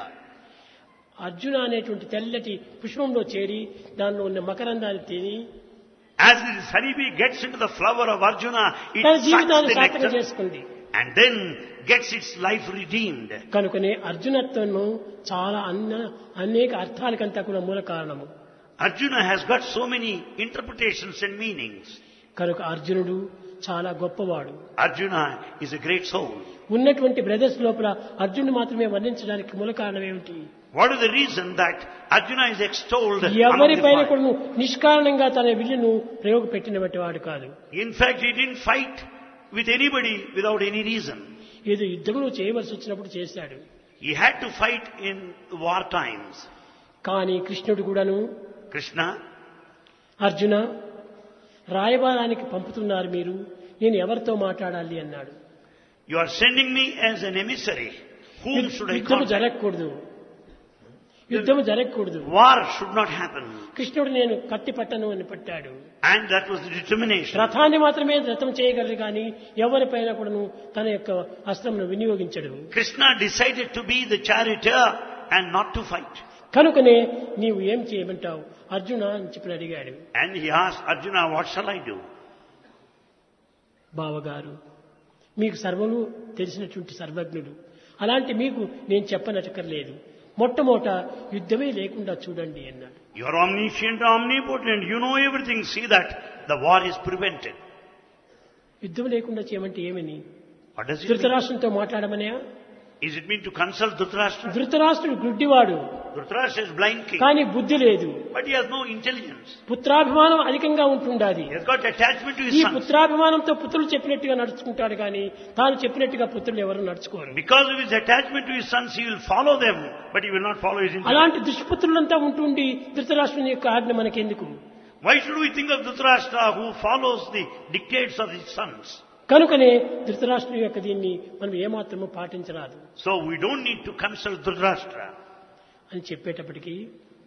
Arjuna అనేటువంటి తెల్లటి పుష్పంలో చేరి దానిలో ఉన్న మకరందాన్ని తిని As this honeybee gets into the flower of Arjuna, it తన sucks జీవితాన్ని the సార్థకం nectar చేసుకుంది and then gets its life redeemed. కనుకనే అర్జునత్వము చాలా అన్న అనేక అర్థాలకంతా కూడా మూల కారణము Arjuna has got so many interpretations and meanings. కనుక అర్జునుడు చాలా గొప్పవాడు Arjuna is a great soul. ఉన్నటువంటి బ్రదర్స్ లోపల అర్జునుడు మాత్రమే వర్ణించడానికి మూల కారణం ఏమిటి What is the reason that Arjuna is extolled among the ఎవరిపైన five? కూడా నిష్కారణంగా తన విల్లును ప్రయోగపెట్టినటువంటి వాడు కాదు In fact, he didn't fight with anybody without any reason. ఏదో యుద్ధంలో చేయవలసి వచ్చినప్పుడు చేశాడు He had to fight in war times. కానీ కృష్ణుడు కూడాను Krishna, అర్జున రాయబారానికి పంపుతున్నారు మీరు నేను ఎవరితో మాట్లాడాలి అన్నాడు you are sending me as an emissary. Whom should I యుద్ధము contact? జరగకూడదు యుద్ధము జరగకూడదు War should not happen. కృష్ణుడు నేను కత్తి పట్టను అని పట్టాడు And that was the determination. రథాన్ని మాత్రమే రథం చేయగలరు కానీ ఎవరిపైన కూడాను తన యొక్క అస్త్రమును వినియోగించడు Krishna decided to be the charioteer and not to fight. కనుకనే నీవు ఏం చేయమంటావు అర్జున అని చెప్పి అడిగాడు And he asked Arjuna, what shall I do? బావగారు మీకు సర్వము తెలిసినటువంటి సర్వజ్ఞుడు అలాంటి మీకు నేను చెప్పనక్కర్లేదు మొట్టమొదట యుద్ధమే లేకుండా చూడండి అన్నాడు You are omniscient, omnipotent. You know everything. See that the war is prevented. యుద్ధం లేకుండా చేయమంటే ఏమని What does it mean? ధృతరాష్ట్రంతో మాట్లాడమనే Is it mean to consult Dhritarashtra? ధృతరాష్ట్రుడు గుడ్డివాడు Dhritarashtra is blind king, కానీ బుద్ధి లేదు but he has no intelligence. పుత్రాభిమానం అధికంగా ఉంటుండాది He has got attachment to ఈ his sons. పుత్రాభిమానంతో పుత్రులు చెప్పినట్టుగా నడుచుకుంటాడు కానీ తాను చెప్పినట్టుగా పుత్రులు ఎవరు నడుచుకోరు Because of his attachment to his sons, he will follow them, but he will not follow his intelligence. అలాంటి దుష్పుత్రులంతా ఉంటుండి ధృతరాష్ట్రుని యొక్క ఆజ్ఞ మనకెందుకు Why should we think of Dhritarashtra who follows the dictates of his sons? కనుకనే ధృతరాష్ట్రుని యొక్క దీన్ని మనం ఏమాత్రము పాటించరాదు So we don't need to consult Dhritarashtra. అని చెప్పేటప్పటికీ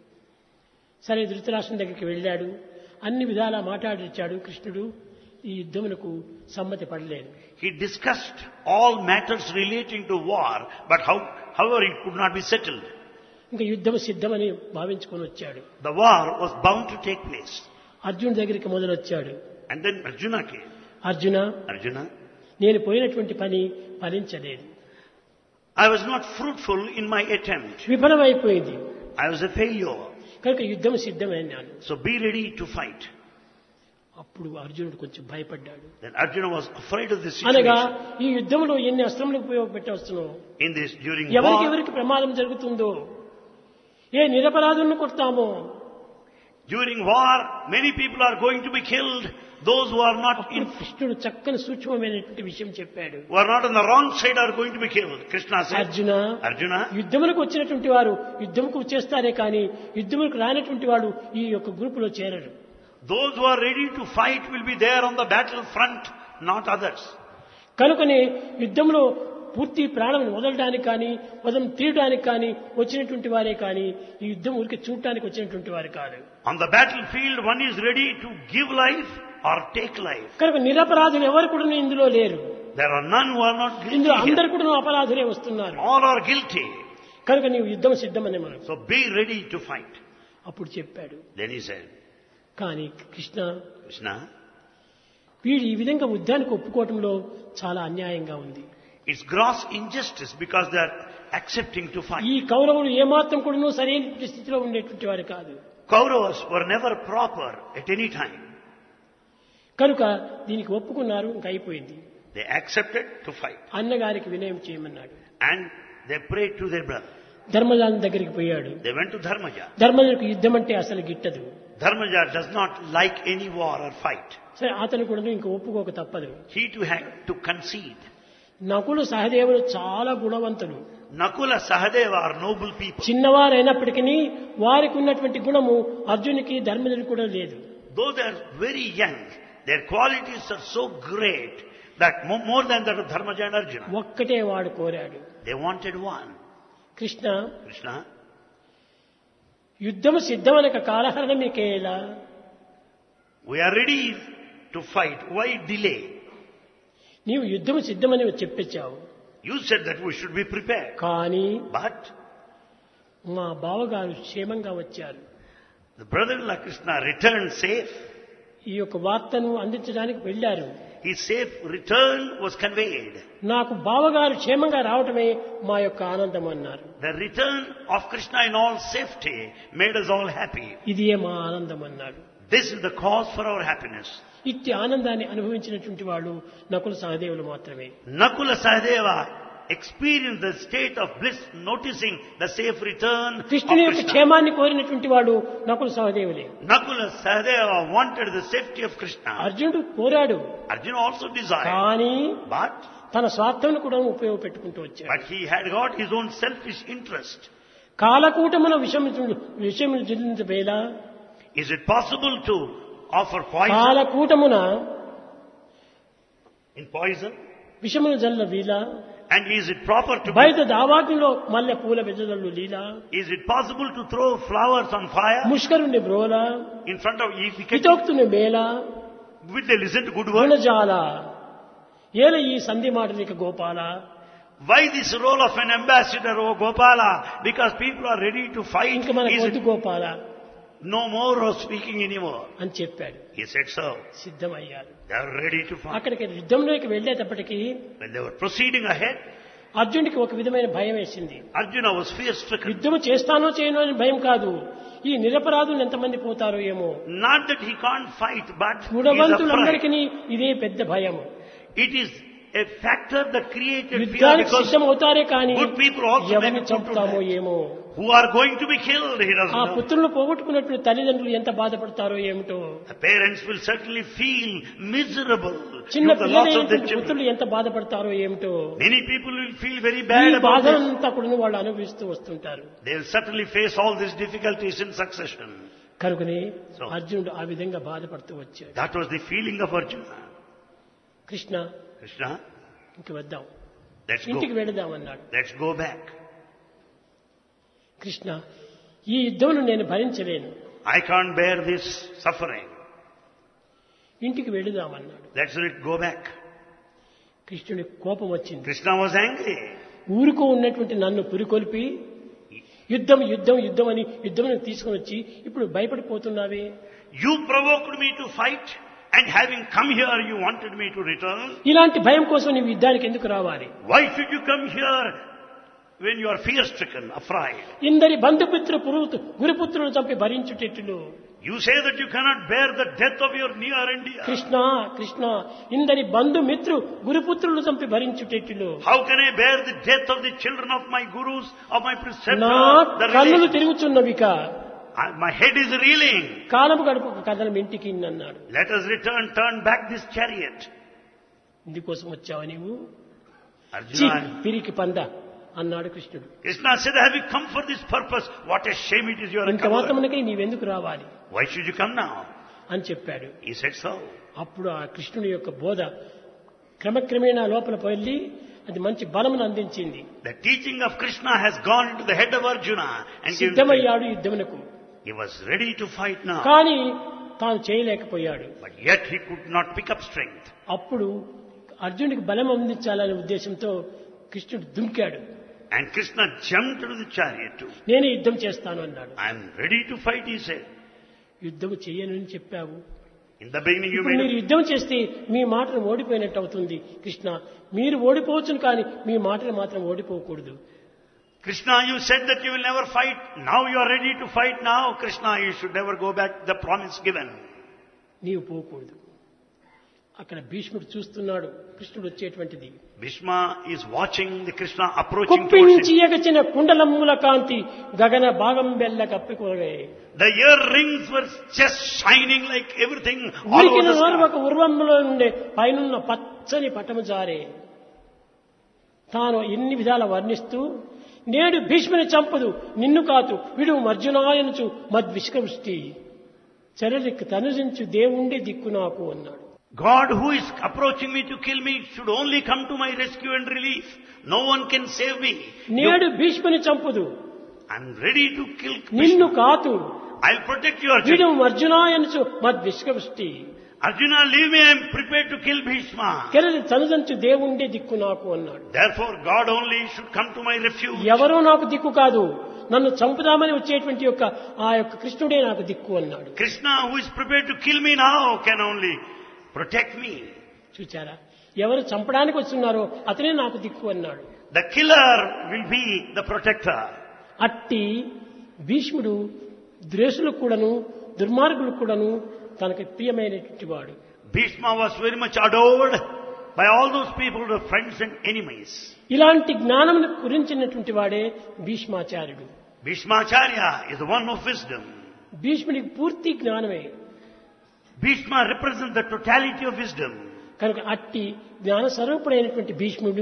సరే ధృతరాష్ట్రం దగ్గరికి వెళ్ళాడు అన్ని విధాలా మాట్లాడిచ్చాడు కృష్ణుడు ఈ యుద్ధమునకు సమ్మతి పడలేదు He discussed all matters relating to war, but how, however it could not be settled. ఇంకా యుద్ధం సిద్ధమని భావించుకొని వచ్చాడు The war was bound to take place. Arjun దగ్గరికి మొదలొచ్చాడు And then Arjuna came. Arjuna Arjuna, నేను పోయినటువంటి పని ఫలించలేదు I was not fruitful in my attempt. విఫలమైపోయింది I was a failure. కనుక యుద్ధం సిద్ధమైనాను So be ready to fight. అప్పుడు అర్జునుడు కొంచెం భయపడ్డాడు Then Arjuna was afraid of this అనగా situation. ఈ యుద్ధంలో ఎన్ని అస్త్రములు ఉపయోగపెట్టవచ్చునో In this, during ఎవరికి war, ఎవరికి ప్రమాదం జరుగుతుందో ఏ నిరపరాధులను కొడతామో during war, many people are going to be killed. Those who are not అప్పుడు in, కృష్ణుడు చక్కని సూక్ష్మమైనటువంటి విషయం చెప్పాడు who are not on the wrong side are going to be killed. Krishna said, Arjuna Arjuna, యుద్ధములకు వచ్చినటువంటి వారు యుద్ధముకు వచ్చేస్తారే కానీ యుద్ధములకు రానటువంటి వాడు ఈ యొక్క గ్రూపులో చేరడు those who are ready to fight will be there on the battlefront, not others. కనుకనే యుద్ధంలో పూర్తి ప్రాణం వదలడానికి కానీ వదలం తీయడానికి కానీ వచ్చినటువంటి వారే కానీ ఈ యుద్ధం ఊరికి చూడటానికి వచ్చినటువంటి వారు కాదు On the battlefield, one is ready to give life or take life. కనుక నిరపరాధులు ఎవరు కూడా ఇందులో లేరు There are none who are not guilty. ఇందులో here. అందరు కూడా అపరాధులే వస్తున్నారు All are guilty. కనుక నీవు యుద్ధం సిద్ధమని మనం So be ready to fight. అప్పుడు చెప్పాడు Then he said, కానీ కృష్ణ Krishna, వీడు ఈ విధంగా యుద్ధానికి ఒప్పుకోవటంలో చాలా అన్యాయంగా ఉంది it's gross injustice because they are accepting to fight. ఈ కౌరవులు ఏమాత్రం కూడా సరైన స్థితిలో ఉండేటువంటి వారు కాదు Kauravas were never proper at any time. కనుక దీనికి ఒప్పుకున్నారు ఇంక అయిపోయింది They accepted to fight. అన్నగారికి వినయం చేయమన్నాడు And they prayed to their brother. ధర్మజాలం దగ్గరికి పోయాడు They went to Dharmaja. ధర్మజుడికి యుద్ధం అంటే అసలు గిట్టదు Dharmaja does not like any war or fight. సరే అతను కూడా ఇంక ఒప్పుకోక తప్పదు He too had to concede. Nakula సహదేవులు చాలా గుణవంతులు Nakula Sahadeva are noble people. చిన్నవారైనప్పటికీ వారికి ఉన్నటువంటి గుణము అర్జునికి ధర్మజుడికి కూడా లేదు Though they are very young, their qualities are so great that mo- more than that of Dharmaja and Arjuna. ఒక్కటే వాడు కోరాడు They wanted one. Krishna Krishna, యుద్ధము సిద్ధమనక కాలహరణ మీకేలా we are ready to fight. Why delay? నీవు యుద్ధము సిద్ధమని చెప్పిచ్చావు You said that we should be prepared. కానీ But మా బావగారు క్షేమంగా వచ్చారు the brother-in-law Krishna returned safe. ఈ యొక్క వార్తను అందించడానికి వెళ్ళారు His safe return was conveyed. నాకు బావగారు క్షేమంగా రావటమే మా యొక్క ఆనందం అన్నారు The return of Krishna in all safety made us all happy. ఇదియే మా ఆనందం అన్నాడు This is the cause for our happiness. ఇట్టి ఆనందాన్ని అనుభవించినటువంటి వాళ్ళు నకుల సహదేవులు మాత్రమే Nakula Sahadeva experienced the state of bliss noticing the safe return of కృష్ణుని యొక్క Krishna. క్షేమాన్ని కోరినటువంటి వాడు Nakula సహదేవులే Nakula Sahadeva wanted the safety of Krishna. అర్జునుడు కోరాడు Arjuna also desired. కానీ But, తన స్వార్థం కూడా ఉపయోగపెట్టుకుంటూ వచ్చాడు but he had got his own selfish interest. కాలకూటమున విషము విషయములు జిల్లించబేల Is it possible to offer poison కాలకూటమున in poison? విషములు జల్ల వీల And is it proper to బయట దావాగ్నిలో మల్లె పూల వెజదల్లు లీల Is it possible to throw flowers on fire ముష్కరుని బ్రోల in front of if we can, హితోక్తుని మేల will they listen to good words? గుణజాల ఏల ఈ సంధి మాట నీకు Gopala Why this role of an ambassador, oh Gopala? Because people are ready to fight. ఇంక మనకు Is వద్దు it Gopala no more of speaking anymore? అని చెప్పాడు He said so. సిద్ధమయ్యారు They are ready to fight. అక్కడికి యుద్ధంలోకి వెళ్ళేటప్పటికీ When they were proceeding ahead, అర్జునుడికి ఒక విధమైన భయం వేసింది Arjuna was fear stricken. యుద్ధం చేస్తానో చేయనో అని భయం కాదు ఈ నిరపరాధులు ఎంతమంది పోతారో ఏమో Not that he can't fight, but he is afraid. గుణవంతులందరికీ ఇదే పెద్ద భయం It is a factor that created fear యుద్ధానికి because సిద్ధం అవుతారే కానీ good people also may ఎవరిని be put to చంపుతామో death. ఏమో who are going to be killed, he doesn't ఆ know. పుత్రులను పోగొట్టుకున్నట్లు తల్లిదండ్రులు ఎంత బాధపడతారో ఏమిటో The parents will certainly feel miserable చిన్న due to the loss of their పిల్లలైనటువంటి children. పుత్రులు ఎంత బాధపడతారో ఏమిటో Many people will feel very ఈ bad about this. బాధలంతా కూడా వాళ్ళు అనుభవిస్తూ వస్తుంటారు They will certainly face all these difficulties in succession. కనుకనే So. అర్జునుడు ఆ విధంగా బాధపడుతూ వచ్చాడు That was the feeling of Arjuna. Krishna Krishna, ఇంక వద్దాం let's ఇంటికి go. వెళదాం అన్నాడు Let's go back. కృష్ణ ఈ యుద్ధమును నేను భరించలేను I can't bear this suffering. ఇంటికి వెళదాం అన్నాడు Let's let go back. కృష్ణుడి కోపం వచ్చింది Krishna was angry. ఊరుకో ఉన్నటువంటి నన్ను పురికొల్పి యుద్ధం యుద్ధం యుద్ధం అని యుద్ధం తీసుకుని వచ్చి ఇప్పుడు భయపడిపోతున్నావే You provoked me to fight and having come here you wanted me to return. ఇలాంటి భయం కోసం నీవు యుద్ధానికి ఎందుకు రావాలి Why should you come here when you are fear stricken, afraid? ఇందరి బంధుపుత్ర పురు గురుపుత్రులు చంపి భరించుటెట్లు You say that you cannot bear the death of your near and dear. Krishna Krishna ఇందరి బంధుమిత్రు గురుపుత్రులు చంపి భరించుటెట్లు How can I bear the death of the children of my gurus, of my నా preceptors? The కన్నులు relations? తిరుగుచున్నవిక I- My head is reeling. కాలము గడుపు కథనం ఇంటికి అన్నాడు Let us return, turn back this chariot. ఇందుకోసం వచ్చావా నీవు ఛీ, Arjuna, పిరికి పంద అన్నాడు కృష్ణుడు Krishna said, have you come for this purpose? What a shame it is you are a ఇంత coward. మాత్రమునకై నీవెందుకు రావాలి Why should you come now? అని చెప్పాడు He said so. అప్పుడు ఆ కృష్ణుడి యొక్క బోధ క్రమక్రమేణా లోపల వెళ్ళి అది మంచి బలమును అందించింది The teaching of Krishna has gone into the head of Arjuna and given సిద్ధమయ్యాడు యుద్ధమునకు he was ready to fight now. కానీ తాను చేయలేకపోయాడు But yet he could not pick up strength. అప్పుడు అర్జునుడికి బలం అందించాలనే ఉద్దేశంతో కృష్ణుడు దుంకాడు And Krishna jumped into the chariot too. నేనే యుద్ధం చేస్తాను అన్నాడు I am ready to fight, he said. యుద్ధం చెయ్యను అని చెప్పావు In the beginning you ఇప్పుడు made మీరు యుద్ధం చేస్తే మీ మాటలు ఓడిపోయినట్టు అవుతుంది కృష్ణ మీరు ఓడిపోవచ్చును కానీ మీ మాటలు మాత్రం ఓడిపోకూడదు Krishna, you said that you will never fight. Now you are ready to fight now. Krishna, you should never go back to the promise given. నీవు పోకూడదు అక్కడ భీష్ముడు చూస్తున్నాడు కృష్ణుడు వచ్చేటువంటిది Bhishma is watching the Krishna approaching towards కుప్పించి him. ఎగచిన కుండలమ్ముల కాంతి గగన భాగం బెల్ల కప్పికోగాయి The earrings were just shining like everything all ఉరికిన over the నోరు sky. ఒక ఉర్వములో నుండే పైనున్న పచ్చని పటము జారే తాను ఎన్ని విధాల వర్ణిస్తూ నేడు భీష్ముని చంపదు నిన్ను కాదు విడు మర్జునాయనుచు మద్విష్కృష్టి చరలికి తనుజించు దేవుండే దిక్కు నాకు అన్నాడు God who is approaching me to kill me should only come to my rescue and relief. No one can save me. నేడు భీష్ముని చంపుదు I'm ready to kill నిన్ను Krishna. కాదు I'll protect you, విడు Arjuna. మర్జునాయనుచు మద్విష్కృష్టి Arjuna, leave me. I'm prepared to kill Bhishma. కెరలి తనుజంచు దేవుండే దిక్కు నాకు అన్నాడు Therefore, God only should come to my refuge. ఎవరో నాకు దిక్కు కాదు నన్ను చంపుదామని వచ్చేటువంటి యొక్క ఆ యొక్క కృష్ణుడే నాకు దిక్కు అన్నాడు Krishna, who is prepared to kill me now, can only protect me. చూచారా ఎవరు చంపడానికి వస్తున్నారో అతనే నాకు దిక్కు అన్నాడు The killer will be the protector. అట్టి భీష్ముడు ద్వేషులకు కూడాను దుర్మార్గులకు కూడాను తనకు ప్రియమైనటువంటి వాడు Bhishma was very much adored by all those people, the friends and enemies. ఇలాంటి జ్ఞానం గురించినటువంటి వాడే భీష్మాచార్యుడు Bhishmacharya is the one of wisdom. భీష్ముడికి పూర్తి జ్ఞానమే Bhishma represents the totality of wisdom. కనుక అట్టి జ్ఞాన స్వరూపుడైనటువంటి భీష్ముడు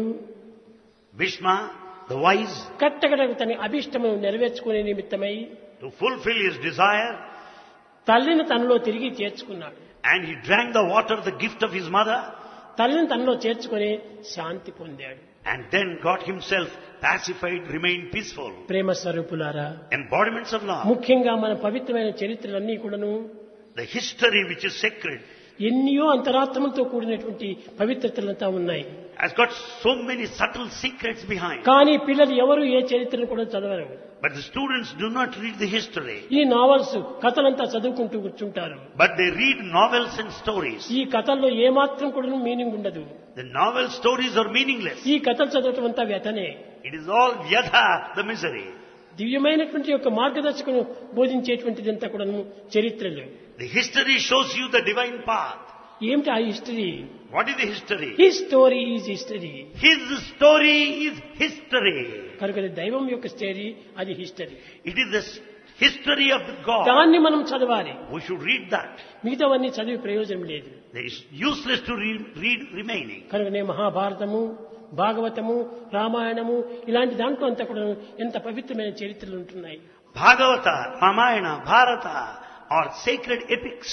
Bhishma, the wise, కట్టగడకు తన అభిష్టము నెరవేర్చుకునే నిమిత్తమై to fulfill his desire, తల్లిని తనలో తిరిగి చేర్చుకున్నాడు and he drank the water, the gift of his mother, తల్లిని తనలో చేర్చుకొని శాంతి పొందాడు and then got himself pacified, remained peaceful. ప్రేమ స్వరూపులారా Embodiments of love. ముఖ్యంగా మన పవిత్రమైన చరిత్రలన్నీ కూడాను The history which is sacred ఎన్నో అంతరాత్మలతో కూడినటువంటి పవిత్రతలంతా ఉన్నాయి has got so many subtle secrets behind. కానీ పిల్లలు ఎవరు ఏ చరిత్రను కూడా చదవరు But the students do not read the history, ఈ నావల్స్ కథలంతా చదువుకుంటూ కూర్చుంటారు but they read novels and stories. ఈ కథల్లో ఏమాత్రం కూడా మీనింగ్ ఉండదు The novel stories are meaningless. ఈ కథలు చదవటం అంతా వ్యతనే It is all yatha, the misery. దివ్యమైనటువంటి యొక్క మార్గదర్శకును బోధించేటువంటిదంతా కూడా చరిత్రలు The history shows you the divine path. ఏమిటి ఆ history What is the history? He story is history His story is history. కనుక అది దైవం యొక్క స్టోరీ అది history It is the s- history of God. దాన్ని మనం చదవాలి We should read that. మిగతావన్నీ చదివి ప్రయోజనం లేదు It is useless to read, read remaining. కనుకనే మహాభారతము భాగవతము రామాయణము ఇలాంటి దాంట్లో అంతా కూడా ఎంత పవిత్రమైన చరిత్రలు ఉంటున్నాయి Bhagavata, Ramayana, Bharata are sacred epics.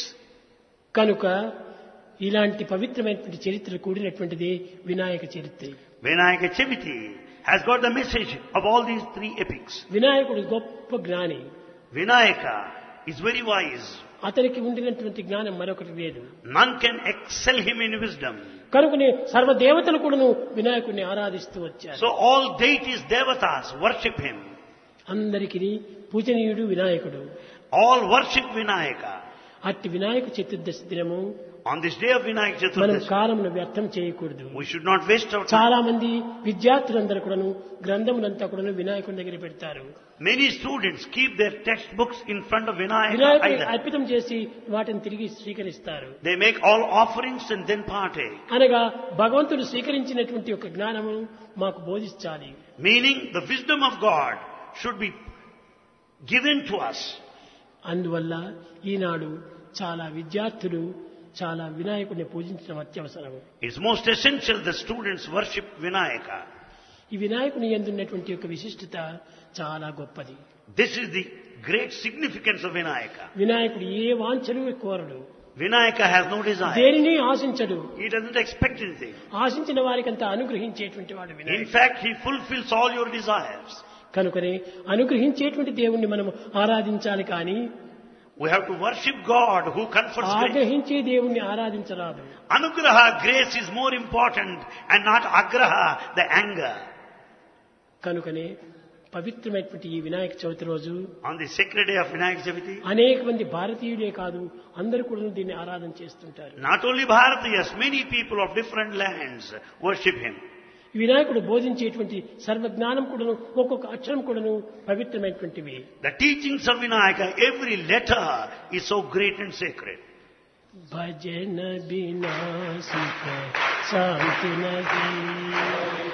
కనుక ఇలాంటి పవిత్రమైనటువంటి చరిత్ర కూడినటువంటిది వినాయక చరిత్ర Vinayaka Chaviti has got the message of all these three epics. వినాయకుడు గొప్ప జ్ఞాని Vinayaka is very wise. అతనికి ఉండినటువంటి జ్ఞానం మరొకటి లేదు None can excel him in wisdom. కనుకనే సర్వదేవతలు కూడాను వినాయకుడిని ఆరాధిస్తూ వచ్చారు So all deities, devatas worship him. అందరికీ పూజనీయుడు వినాయకుడు All worship Vinayaka. అట్టి వినాయక చతుర్దశి దినము On this day of Vinayaka మనం Chaturdashi, కాలమును వ్యర్థం చేయకూడదు we should not waste our time. చాలా మంది విద్యార్థులందరూ కూడాను గ్రంథములంతా కూడాను వినాయకుడి దగ్గర పెడతారు Many students keep their textbooks in front of Vinayaka వినాయకుడి island. అర్పితం చేసి వాటిని తిరిగి స్వీకరిస్తారు They make all offerings and then partake. అనగా భగవంతుడు స్వీకరించినటువంటి ఒక జ్ఞానము మాకు బోధించాలి Meaning the wisdom of God should be given to us. అందువల్ల ఈనాడు చాలా విద్యార్థులు చాలా వినాయకుడిని పూజించడం అత్యవసరం It's most essential that students worship Vinayaka. ఈ వినాయకుని ఎందున్నటువంటి యొక్క విశిష్టత చాలా గొప్పది This is the great significance of Vinayaka. వినాయకుడు ఏ వాంఛలు కోరడు Vinayaka has no desire. దేనిని ఆశించడు He doesn't expect anything. ఆశించిన వారికంతా అనుగ్రహించేటువంటి వాడు In వినాయకుడు fact, he fulfills all your desires. కనుకనే అనుగ్రహించేటువంటి దేవుణ్ణి మనం ఆరాధించాలి కానీ We have to worship God who confers grace. ఆగ్రహించే దేవుణ్ణి ఆరాధించరాదు Anugraha, grace is more important and not agraha, the anger. కనుకనే పవిత్రమైనటువంటి ఈ వినాయక చవితి రోజు On the sacred day of Vinayak Chaviti, అనేక మంది భారతీయులే కాదు అందరూ కూడా దీన్ని ఆరాధన చేస్తుంటారు not only Bharatiyas, many people of different lands worship him. ఈ వినాయకుడు బోధించేటువంటి సర్వజ్ఞానం కూడాను ఒక్కొక్క అక్షరం కూడాను పవిత్రమైనటువంటివి The teachings of Vinayaka, every letter is so great and sacred. भजन बिना सुख शांति नहीं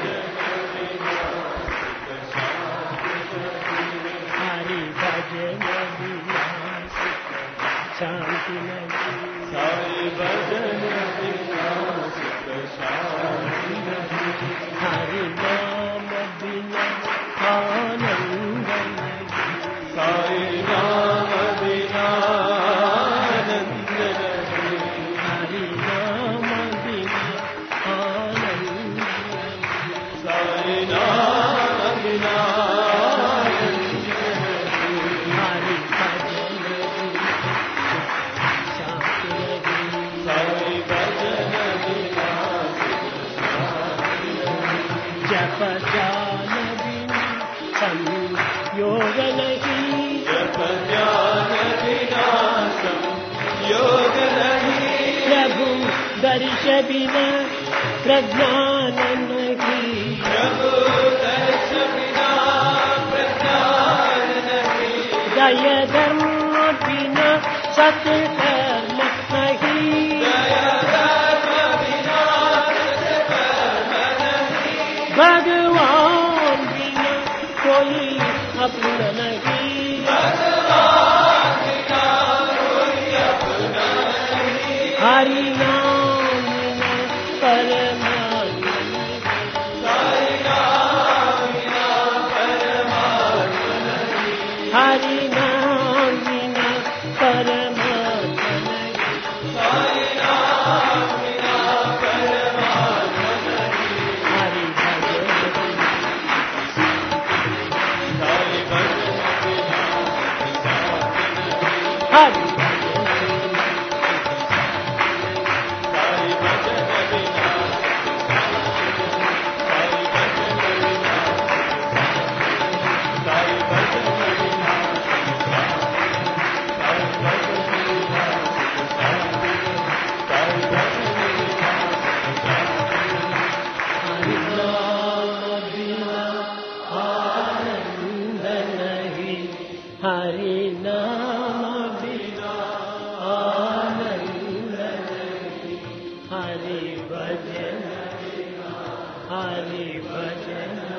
हरि भजन बिना सुख शांति नहीं साई भजन बिना सुख शांति नहीं हरि नाम बिना आनंद नहीं साई नाम बिना आनंद नहीं हरि नाम बिना आनंद नहीं साई नाम बिना आनंद नहीं हरि भजन बिना शांति नहीं साई भजन बिना जप जान बिना संयोग नहीं जप ज्ञान बिना योग नहीं प्रभु दर्श बिना प्रज्ञान नहीं प्रभु दर्श बिना प्रज्ञान नहीं दय धर्म बिना सत्कर्म नहीं दया धर्म बिना भगवान बिना कोई अपना नहीं हरि नाम बिना परमात्मा नहीं। हरि नाम बिना परमात्मा नहीं। हरि भजन बिना साई भजन बिना हरि भजन बिना साई भजन बिना साई भजन बिना साई भजन बिना साई भजन बिना साई भजन बिना हरि नाम बिना आनंद नहीं हरि नाम बिना आनंद नहीं हरि भजन हरि भजन